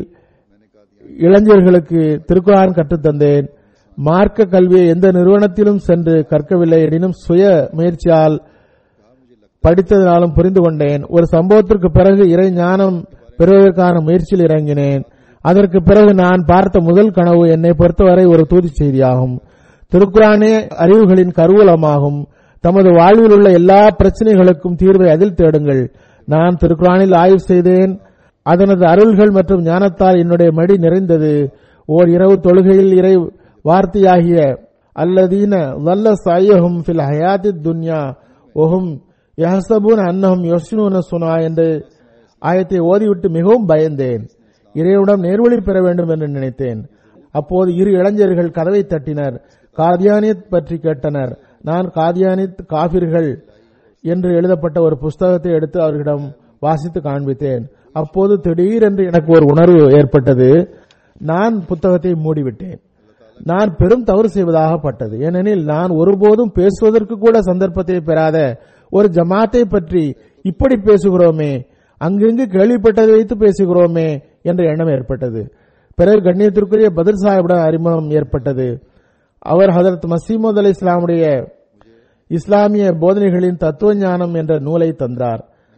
இளைஞர்களுக்கு திருக்குரான் கற்றுத்தந்தேன் மார்க்க கல்வியை எந்த நிறுவனத்திலும் சென்று கற்கவில்லை எனினும் சுய முயற்சியால் படித்ததினாலும் புரிந்து கொண்டேன் ஒரு சம்பவத்திற்கு பிறகு இறை ஞானம் பெறுவதற்கான முயற்சியில் இறங்கினேன் அதற்கு பிறகு நான் பார்த்த முதல் கனவு என்னை பொறுத்தவரை ஒரு தூதி செய்தியாகும் திருக்குரானே அறிவுகளின் கருவூலமாகும் தமது வாழ்வில் உள்ள எல்லா பிரச்சனைகளுக்கும் தீர்வை அதில் தேடுங்கள் நான் திருக்குரானில் ஆய்வு செய்தேன் அதனது அருள்கள் மற்றும் ஞானத்தால் என்னுடைய மடி நிறைந்தது ஓர் இரவு தொழுகையில் இறை வார்த்தையாகிய அல்லதீன வல்ல சாயஹும் ஃபில் ஹயாத்தி துன்யா ஒஹும் யஹசபூன் அன்னஹும் யோசினூன சுனா என்று ஆயத்தை ஓதிவிட்டு மிகவும் பயந்தேன் இறைவனிடம் நேர்வழி பெற வேண்டும் என்று நினைத்தேன் அப்போது இரு இளைஞர்கள் கதவை தட்டினர் காதியானித் பற்றி கேட்டனர் நான் காதியானித் காபிர்கள் என்று எழுதப்பட்ட ஒரு புஸ்தகத்தை எடுத்து அவர்களிடம் வாசித்து காண்பித்தேன் அப்போது திடீரென்று எனக்கு ஒரு உணர்வு ஏற்பட்டது நான் புத்தகத்தை மூடிவிட்டேன் நான் பெரும் தவறு செய்வதாக பட்டது ஏனெனில் நான் ஒருபோதும் பேசுவதற்கு கூட சந்தர்ப்பத்தை பெறாத ஒரு ஜமாத்தை பற்றி இப்படி பேசுகிறோமே அங்கிங்கு கேள்விப்பட்டதை வைத்து பேசுகிறோமே என்ற எண்ணம் ஏற்பட்டது பிறகு கண்ணியத்திற்குரிய பதில் சாஹிபிடம் அறிமுகம் ஏற்பட்டது அவர் ஹதரத் மசீமது அலி இஸ்லாமுடைய இஸ்லாமிய போதனைகளின் தத்துவ ஞானம் என்ற நூலை தந்தார்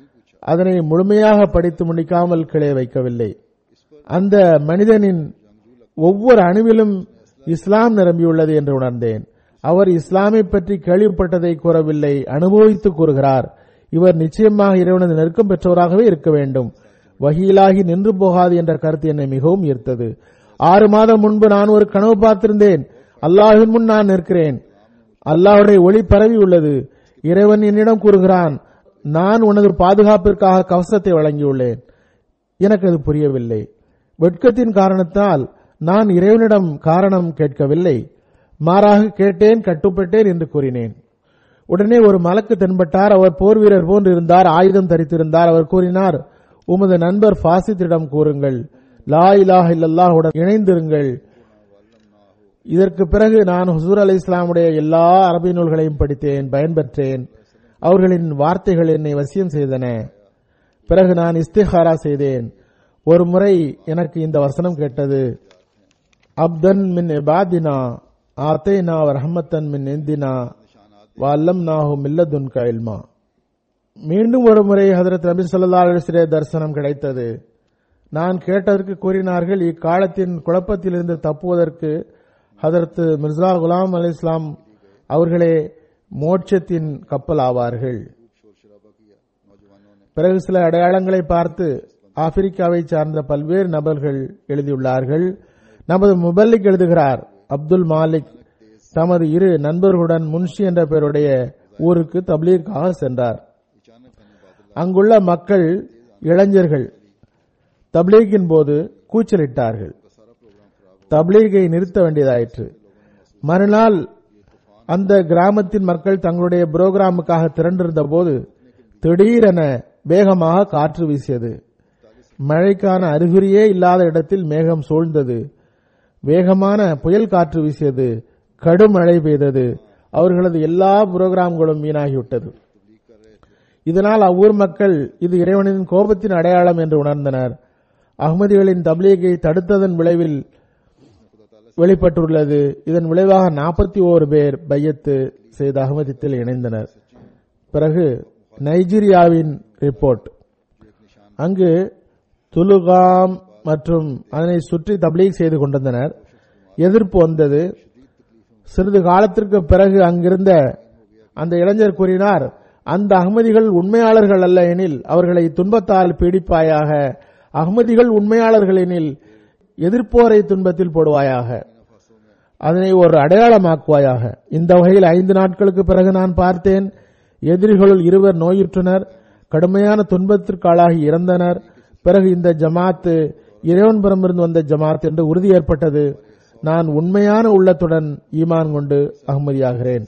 அதனை முழுமையாக படித்து முடிக்காமல் கிளை வைக்கவில்லை அந்த மனிதனின் ஒவ்வொரு அணுவிலும் இஸ்லாம் நிரம்பியுள்ளது என்று உணர்ந்தேன் அவர் இஸ்லாமை பற்றி கேள்விப்பட்டதை கூறவில்லை அனுபவித்து கூறுகிறார் இவர் நிச்சயமாக இறைவனது நெருக்கம் பெற்றவராகவே இருக்க வேண்டும் வகியிலாகி நின்று போகாது என்ற கருத்து என்னை மிகவும் ஈர்த்தது ஆறு மாதம் முன்பு நான் ஒரு கனவு பார்த்திருந்தேன் அல்லாஹின் முன் நான் நிற்கிறேன் அல்லாஹ்வுடைய ஒளி பரவி உள்ளது இறைவன் என்னிடம் கூறுகிறான் நான் உனது பாதுகாப்பிற்காக கவசத்தை வழங்கியுள்ளேன் எனக்கு அது புரியவில்லை வெட்கத்தின் காரணத்தால் நான் இறைவனிடம் காரணம் கேட்கவில்லை மாறாக கேட்டேன் கட்டுப்பட்டேன் என்று கூறினேன் உடனே ஒரு மலக்கு தென்பட்டார் அவர் போர் வீரர் போன்று இருந்தார் ஆயுதம் தரித்திருந்தார் அவர் கூறினார் உமது நண்பர் ஃபாசித்திடம் கூறுங்கள் லா இலாஹ இல்லல்லாஹுடன் இணைந்திருங்கள் இதற்கு பிறகு நான் ஹுசூர் அலி இஸ்லாமுடைய எல்லா அரபி நூல்களையும் படித்தேன் பயன்பெற்றேன் அவர்களின் வார்த்தைகள் என்னை வசியம் செய்தன பிறகு நான் இஸ்திஹாரா செய்தேன் ஒரு முறை எனக்கு இந்த வசனம் கேட்டது அப்தன் மின் இபாதினா ஆத்தேனா ரஹமத்தன் மின் இந்தினா வல்லம் நாஹு மில்லதுன் கயில்மா மீண்டும் ஒரு முறை ஹதரத் நபி சொல்லா அலிஸ்ரே தரிசனம் கிடைத்தது நான் கேட்டதற்கு கூறினார்கள் இக்காலத்தின் குழப்பத்திலிருந்து தப்புவதற்கு ஹதரத் மிர்சா குலாம் அலி இஸ்லாம் அவர்களே மோட்சத்தின் கப்பல் ஆவார்கள் பிறகு சில அடையாளங்களை பார்த்து ஆப்பிரிக்காவை சார்ந்த பல்வேறு நபர்கள் எழுதியுள்ளார்கள் நமது முபல்லிக் எழுதுகிறார் அப்துல் மாலிக் தமது இரு நண்பர்களுடன் முன்ஷி என்ற பெயருடைய ஊருக்கு தப்லீக்காக சென்றார் அங்குள்ள மக்கள் இளைஞர்கள் தப்லீகின் போது கூச்சலிட்டார்கள் தப்லீகை நிறுத்த வேண்டியதாயிற்று மறுநாள் அந்த கிராமத்தின் மக்கள் தங்களுடைய புரோகிராமுக்காக திரண்டிருந்த போது திடீரென வேகமாக காற்று வீசியது மழைக்கான அறிகுறியே இல்லாத இடத்தில் மேகம் சூழ்ந்தது வேகமான புயல் காற்று வீசியது கடும் மழை பெய்தது அவர்களது எல்லா புரோகிராம்களும் வீணாகிவிட்டது இதனால் அவ்வூர் மக்கள் இது இறைவனின் கோபத்தின் அடையாளம் என்று உணர்ந்தனர் அகமதிகளின் தப்லீகை தடுத்ததன் விளைவில் வெளிப்பட்டுள்ளது இதன் விளைவாக நாற்பத்தி ஓரு பேர் பையத்து செய்த அகமதித்தில் இணைந்தனர் பிறகு நைஜீரியாவின் ரிப்போர்ட் அங்கு துலுகாம் மற்றும் அதனை சுற்றி தப்லீக் செய்து கொண்டிருந்தனர் எதிர்ப்பு வந்தது சிறிது காலத்திற்கு பிறகு அங்கிருந்த அந்த இளைஞர் கூறினார் அந்த அகமதிகள் உண்மையாளர்கள் அல்ல எனில் அவர்களை துன்பத்தால் பீடிப்பாயாக அகமதிகள் உண்மையாளர்கள் எனில் எதிர்ப்போரை துன்பத்தில் போடுவாயாக அதனை ஒரு அடையாளமாக்குவாயாக இந்த வகையில் ஐந்து நாட்களுக்கு பிறகு நான் பார்த்தேன் எதிரிகளுள் இருவர் நோயுற்றனர் கடுமையான துன்பத்திற்கு ஆளாகி இறந்தனர் பிறகு இந்த ஜமாத்து இறைவன் புறமிருந்து வந்த ஜமாத் என்று உறுதி ஏற்பட்டது நான் உண்மையான உள்ளத்துடன் ஈமான் கொண்டு அகமதியாகிறேன்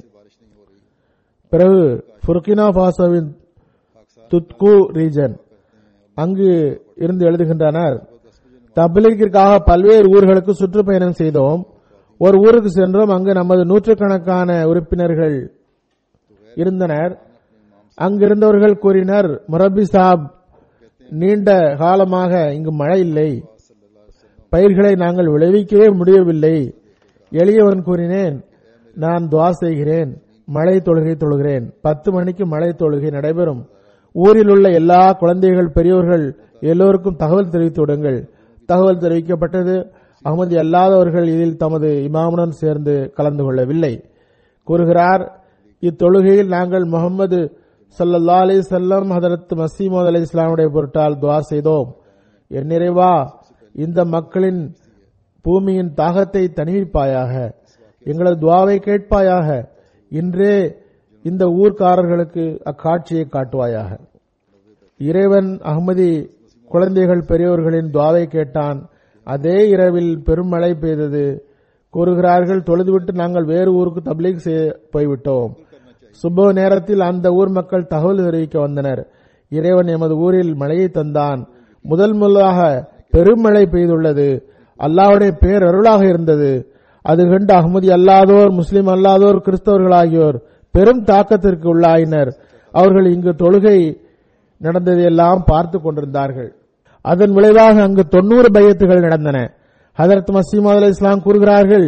பிறகு புர்கினா பாசோவின் துத்கு ரீஜன் அங்கு இருந்து எழுதுகின்றனர் தப்லீகிற்காக பல்வேறு ஊர்களுக்கு சுற்றுப்பயணம் செய்தோம் ஒரு ஊருக்கு சென்றோம் அங்கு நமது நூற்றுக்கணக்கான உறுப்பினர்கள் இருந்தனர் அங்கிருந்தவர்கள் கூறினர் முரபி சாப் நீண்ட காலமாக இங்கு மழை இல்லை பயிர்களை நாங்கள் விளைவிக்கவே முடியவில்லை எளியவன் கூறினேன் நான் துவா செய்கிறேன் மழை தொழுகை தொழுகிறேன் பத்து மணிக்கு மழை தொழுகை நடைபெறும் ஊரில் உள்ள எல்லா குழந்தைகள் பெரியோர்கள் எல்லோருக்கும் தகவல் தெரிவித்து விடுங்கள் தகவல் தெரிவிக்கப்பட்டது அகமதி அல்லாதவர்கள் இதில் தமது இமாமுடன் சேர்ந்து கலந்து கொள்ளவில்லை கூறுகிறார் இத்தொழுகையில் நாங்கள் முகமது சல்லல்லா அலி செல்லம் ஹதரத் மசீமது அலி இஸ்லாமுடைய பொருட்டால் துவா செய்தோம் என் நிறைவா இந்த மக்களின் பூமியின் தாகத்தை தணிவிப்பாயாக எங்களது துவாவை கேட்பாயாக இன்றே இந்த ஊர்க்காரர்களுக்கு அக்காட்சியை காட்டுவாயாக இறைவன் அகமதி குழந்தைகள் பெரியோர்களின் துவாவை கேட்டான் அதே இரவில் பெரும் மழை பெய்தது கூறுகிறார்கள் தொழுதுவிட்டு நாங்கள் வேறு ஊருக்கு தப்லீக் செய்ய போய்விட்டோம் சுப நேரத்தில் அந்த ஊர் மக்கள் தகவல் தெரிவிக்க வந்தனர் இறைவன் எமது ஊரில் மழையை தந்தான் முதல் முதலாக பெருமழை பெய்துள்ளது அல்லாவுடைய பேர் அருளாக இருந்தது அது கண்டு அகமதி அல்லாதோர் முஸ்லிம் அல்லாதோர் கிறிஸ்தவர்கள் ஆகியோர் பெரும் தாக்கத்திற்கு உள்ளாயினர் அவர்கள் இங்கு தொழுகை நடந்ததையெல்லாம் பார்த்து கொண்டிருந்தார்கள் அதன் விளைவாக அங்கு தொண்ணூறு பையத்துகள் நடந்தன ஹதரத் மசீமது அலி இஸ்லாம் கூறுகிறார்கள்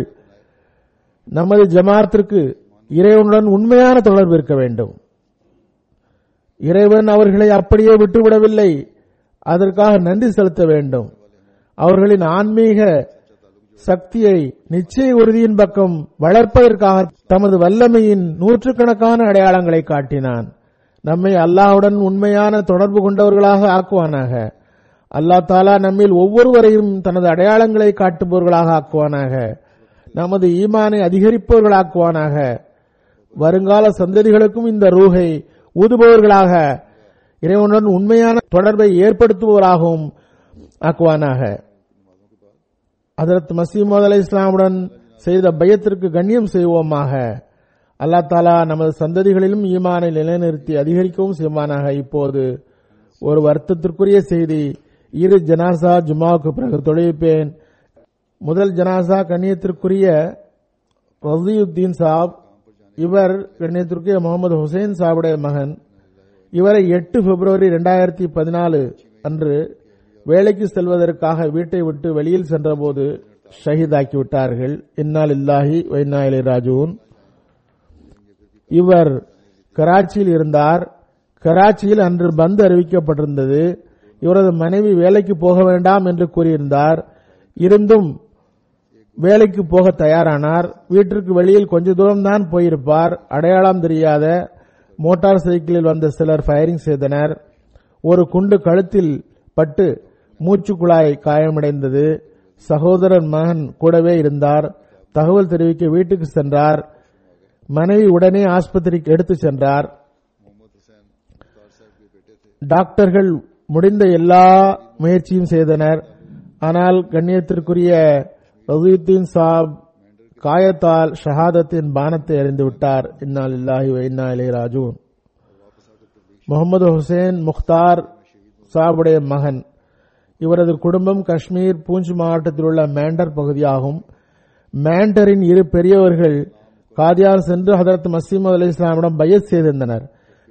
நமது ஜமாத்திற்கு இறைவனுடன் உண்மையான தொடர்பு இருக்க வேண்டும் இறைவன் அவர்களை அப்படியே விட்டுவிடவில்லை அதற்காக நன்றி செலுத்த வேண்டும் அவர்களின் ஆன்மீக சக்தியை நிச்சய உறுதியின் பக்கம் வளர்ப்பதற்காக தமது வல்லமையின் நூற்றுக்கணக்கான அடையாளங்களை காட்டினான் நம்மை அல்லாஹுடன் உண்மையான தொடர்பு கொண்டவர்களாக ஆக்குவானாக அல்லாஹ் தாலா நம்மில் ஒவ்வொருவரையும் தனது அடையாளங்களை காட்டுபவர்களாக ஆக்குவானாக நமது ஈமானை அதிகரிப்பவர்களாக்குவானாக வருங்கால சந்ததிகளுக்கும் இந்த ரூகை ஊதுபவர்களாக இறைவனுடன் உண்மையான தொடர்பை ஏற்படுத்துபவராகவும் ஆக்குவானாக அதரத் மசீமது அலி இஸ்லாமுடன் செய்த பயத்திற்கு கண்ணியம் செய்வோமாக அல்லா தாலா நமது சந்ததிகளிலும் ஈமானை நிலைநிறுத்தி அதிகரிக்கவும் செய்வானாக இப்போது ஒரு வருத்தத்திற்குரிய செய்தி இரு ஜனாசா ஜுமாவுக்கு பிறகு தொழில்ப்பேன் முதல் ஜனாசா கண்ணியத்திற்குரிய ரசியுத்தீன் சாப் இவர் கண்ணியத்திற்குரிய முகமது ஹுசைன் சாவுடைய மகன் இவரை எட்டு பிப்ரவரி இரண்டாயிரத்தி பதினாலு அன்று வேலைக்கு செல்வதற்காக வீட்டை விட்டு வெளியில் சென்றபோது ஷஹீதாக்கி விட்டார்கள் இன்னால் இல்லாஹி வைநாயிலே ராஜூன் இவர் கராச்சியில் இருந்தார் கராச்சியில் அன்று பந்து அறிவிக்கப்பட்டிருந்தது இவரது மனைவி வேலைக்கு போக வேண்டாம் என்று கூறியிருந்தார் இருந்தும் வேலைக்கு போக தயாரானார் வீட்டிற்கு வெளியில் கொஞ்ச தூரம் தான் போயிருப்பார் அடையாளம் தெரியாத மோட்டார் சைக்கிளில் வந்த சிலர் ஃபயரிங் செய்தனர் ஒரு குண்டு கழுத்தில் பட்டு மூச்சு குழாய் காயமடைந்தது சகோதரன் மகன் கூடவே இருந்தார் தகவல் தெரிவிக்க வீட்டுக்கு சென்றார் மனைவி உடனே ஆஸ்பத்திரிக்கு எடுத்து சென்றார் டாக்டர்கள் முடிந்த எல்லா முயற்சியும் செய்தனர் ஆனால் கண்ணியத்திற்குரிய ரசீத்தீன் சாப் காயத்தால் ஷஹாதத்தின் பானத்தை அறிந்து விட்டார் இன்னால் இல்லாஹி இன்னா இலே ராஜூன் முகமது ஹுசேன் முக்தார் சாபுடைய மகன் இவரது குடும்பம் காஷ்மீர் பூஞ்ச் மாவட்டத்தில் உள்ள மேண்டர் பகுதியாகும் மேண்டரின் இரு பெரியவர்கள் காதியார் சென்று ஹதரத் மசீமது அலி இஸ்லாமிடம் பையத் செய்திருந்தனர்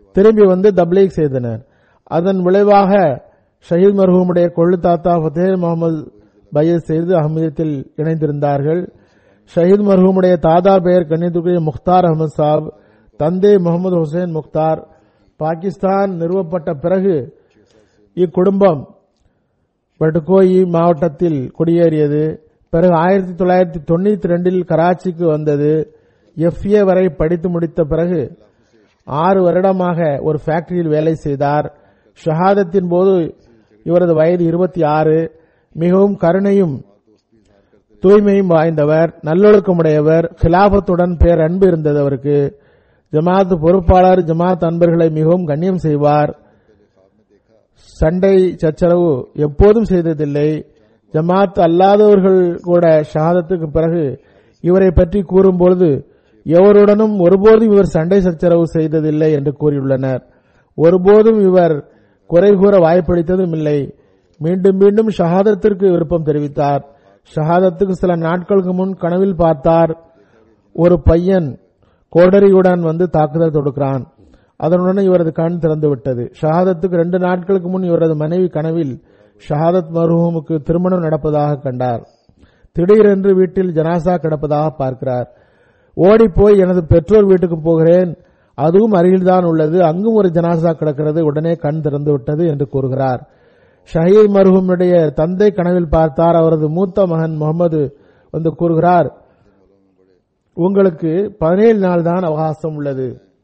திரும்பி வந்து தப்லீக் செய்தனர் அதன் விளைவாக ஷஹீத் மர்ஹூமுடைய கொள்ளு தாத்தா ஃபத்தேர் முகமது பையத் செய்து அஹமதியத்தில் இணைந்திருந்தார்கள் ஷஹீத் மர்ஹூமுடைய தாதா பெயர் கண்ணியத்துக்குரிய முக்தார் அகமது சாப் தந்தை முகமது ஹுசைன் முக்தார் பாகிஸ்தான் நிறுவப்பட்ட பிறகு இக்குடும்பம் பட்டுகோயி மாவட்டத்தில் குடியேறியது பிறகு ஆயிரத்தி தொள்ளாயிரத்தி தொண்ணூத்தி ரெண்டில் கராச்சிக்கு வந்தது எஃப்ஏ வரை படித்து முடித்த பிறகு ஆறு வருடமாக ஒரு ஃபேக்டரியில் வேலை செய்தார் ஷஹாதத்தின் போது இவரது வயது இருபத்தி ஆறு மிகவும் கருணையும் தூய்மையும் வாய்ந்தவர் நல்லொழுக்கமுடையவர் கிலாபத்துடன் பேரன்பு இருந்தது அவருக்கு ஜமாத் பொறுப்பாளர் ஜமாத் அன்பர்களை மிகவும் கண்ணியம் செய்வார் சண்டை சச்சரவு எப்போதும் செய்ததில்லை ஜமாத் அல்லாதவர்கள் கூட ஷஹாதத்துக்கு பிறகு இவரை பற்றி கூறும்பொழுது எவருடனும் ஒருபோதும் இவர் சண்டை சச்சரவு செய்ததில்லை என்று கூறியுள்ளனர் ஒருபோதும் இவர் குறை கூற வாய்ப்பளித்ததும் இல்லை மீண்டும் மீண்டும் ஷஹாதத்திற்கு விருப்பம் தெரிவித்தார் ஷஹாதத்துக்கு சில நாட்களுக்கு முன் கனவில் பார்த்தார் ஒரு பையன் கோடரியுடன் வந்து தாக்குதல் தொடுக்கிறான் அதனுடன் இவரது கண் திறந்து விட்டது ஷஹாதத்துக்கு ரெண்டு நாட்களுக்கு முன் இவரது மனைவி கனவில் ஷஹாதத் மருஹூமுக்கு திருமணம் நடப்பதாக கண்டார் திடீரென்று வீட்டில் ஜனாசா கிடப்பதாக பார்க்கிறார் ஓடிப்போய் எனது பெற்றோர் வீட்டுக்கு போகிறேன் அதுவும் அருகில்தான் உள்ளது அங்கும் ஒரு ஜனாசா கிடக்கிறது உடனே கண் திறந்து விட்டது என்று கூறுகிறார் ஷஹீத் மருஹூமுடைய தந்தை கனவில் பார்த்தார் அவரது மூத்த மகன் முகமது வந்து கூறுகிறார் உங்களுக்கு பதினேழு நாள் தான் அவகாசம் உள்ளது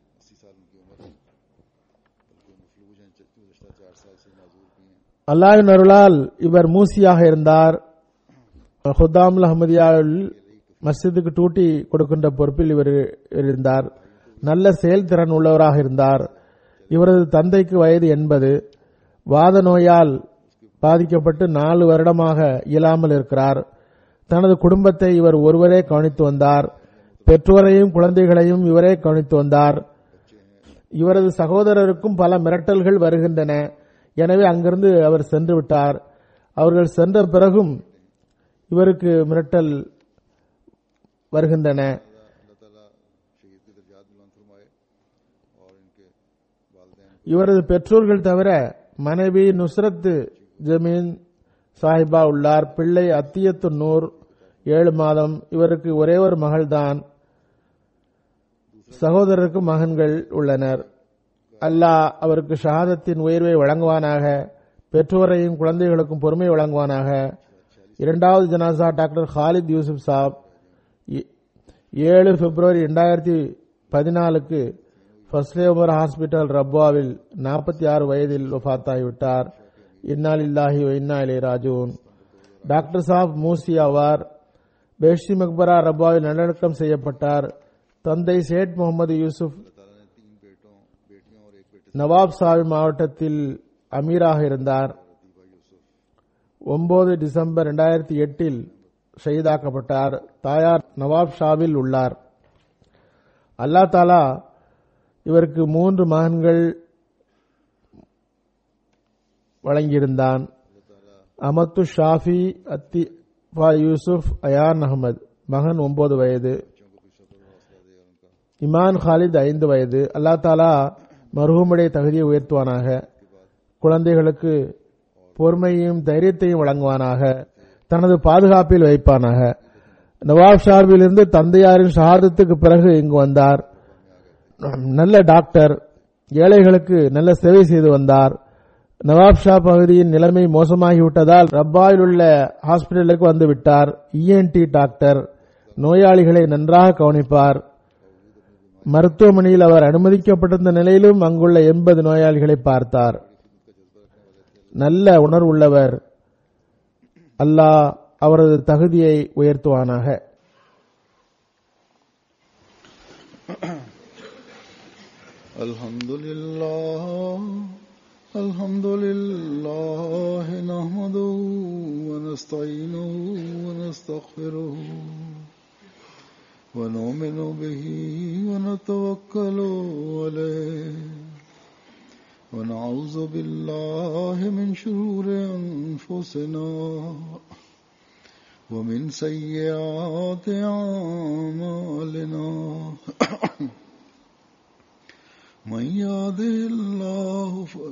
அல்லாஹின் அருளால் இவர் மூசியாக இருந்தார் ஹுதாமுல் அஹமதியாவில் மஸ்ஜிதுக்கு டூட்டி கொடுக்கின்ற பொறுப்பில் இவர் இருந்தார் நல்ல செயல்திறன் உள்ளவராக இருந்தார் இவரது தந்தைக்கு வயது எண்பது வாத நோயால் பாதிக்கப்பட்டு நாலு வருடமாக இயலாமல் இருக்கிறார் தனது குடும்பத்தை இவர் ஒருவரே கவனித்து வந்தார் பெற்றோரையும் குழந்தைகளையும் இவரே கவனித்து வந்தார் இவரது சகோதரருக்கும் பல மிரட்டல்கள் வருகின்றன எனவே அங்கிருந்து அவர் சென்று விட்டார் அவர்கள் சென்ற பிறகும் இவருக்கு மிரட்டல் வருகின்றன अल्लाह ताला शहीद के दर्जात बुलंद फरमाए और इनके वालदेन இவரது பெற்றோர்கள் தவிர மனைவி நுஸ்ரத் ஜமீன் சாஹிபா உள்ளார் பிள்ளை அத்தியத்து நூர் ஏழு மாதம் இவருக்கு ஒரே ஒரு மகள்தான் சகோதரருக்கு மகன்கள் உள்ளனர் அல்லாஹ் அவருக்கு ஷஹாதத்தின் உயர்வை வழங்குவானாக பெற்றோரையும் குழந்தைகளுக்கும் பொறுமை வழங்குவானாக இரண்டாவது ஜனாசா டாக்டர் ஹாலித் யூசுப் சாப் ஏ- ஏழு பிப்ரவரி இரண்டாயிரத்தி பதினாலுக்கு ஃபஸ்லே உமர் ஹாஸ்பிட்டல் ரப்வாவில் நாற்பத்தி ஆறு வயதில் வஃத்தாகிவிட்டார் இன்னாலில்லாஹி வ இன்னா இலை ராஜூன் டாக்டர் சாப் மூசி ஆவார் பேஷி மக்பரா ரப்பாவில் நல்லடக்கம் செய்யப்பட்டார் தந்தை சேட் முகமது யூசுப் ताला ने तीन बेटों बेटियों और एक बेटे நவாப் சாவி மாவட்டத்தில் அமீராக இருந்தார் ஒன்பது டிசம்பர் இரண்டாயிரத்தி எட்டில் ஷஹீதாக்கப்பட்டார் தாயார் நவாப் ஷாவில் உள்ளார் அல்லாஹ் தாலா இவருக்கு மூன்று மகன்கள் வழங்கியிருந்தான் அமத்து ஷாஃபி அத்தி ஃபா யூசுப் அயான் அகமது மகன் ஒன்பது வயது இமான் காலித் ஐந்து வயது அல்லா தாலா மருகமுடைய தகுதியை உயர்த்துவானாக குழந்தைகளுக்கு பொறுமையையும் தைரியத்தையும் வழங்குவானாக தனது பாதுகாப்பில் வைப்பானாக நவாப் ஷார்பிலிருந்து தந்தையாரின் ஷஹாதத்துக்கு பிறகு இங்கு வந்தார் நல்ல டாக்டர் ஏழைகளுக்கு நல்ல சேவை செய்து வந்தார் நவாப் ஷா பகுதியின் நிலைமை மோசமாகிவிட்டதால் ரப்பாயில் உள்ள ஹாஸ்பிட்டலுக்கு வந்து விட்டார் இஎன்டி டாக்டர் நோயாளிகளை நன்றாக கவனிப்பார் மருத்துவமனையில் அவர் அனுமதிக்கப்பட்டிருந்த நிலையிலும் அங்குள்ள எண்பது நோயாளிகளை பார்த்தார் நல்ல உணர்வுள்ளவர் அல்லாஹ் அவரது தகுதியை உயர்த்துவானாக الحمد لله الحمد لله نحمده ونستعينه ونستغفره ونؤمن به ونتوكل عليه ونعوذ بالله من شرور أنفسنا ومن سيئات أعمالنا من يهده الله ف...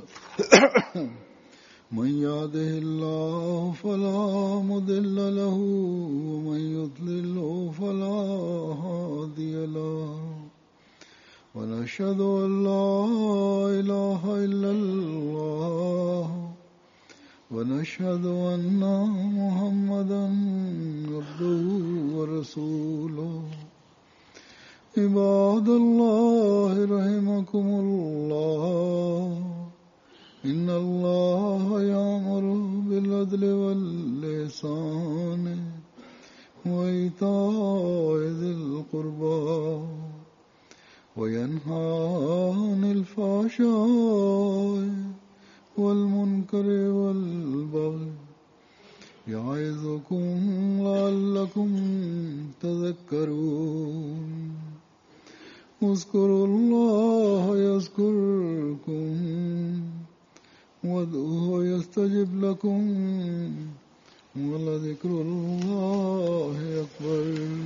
من يهده الله فلا مضل له ومن يضلل فلا هادي له ونشهد أن لا إله إلا الله ونشهد أن محمدا عبده ورسوله عباد الله رحمكم الله إن الله يأمر بالعدل واللسان وإيتاء ذي القربى وينهى عن الفحشاء والمنكر والبغي يعظكم لعلكم تذكرون اذكروا الله يذكركم وادعوه يستجب لكم ولذكر الله أكبر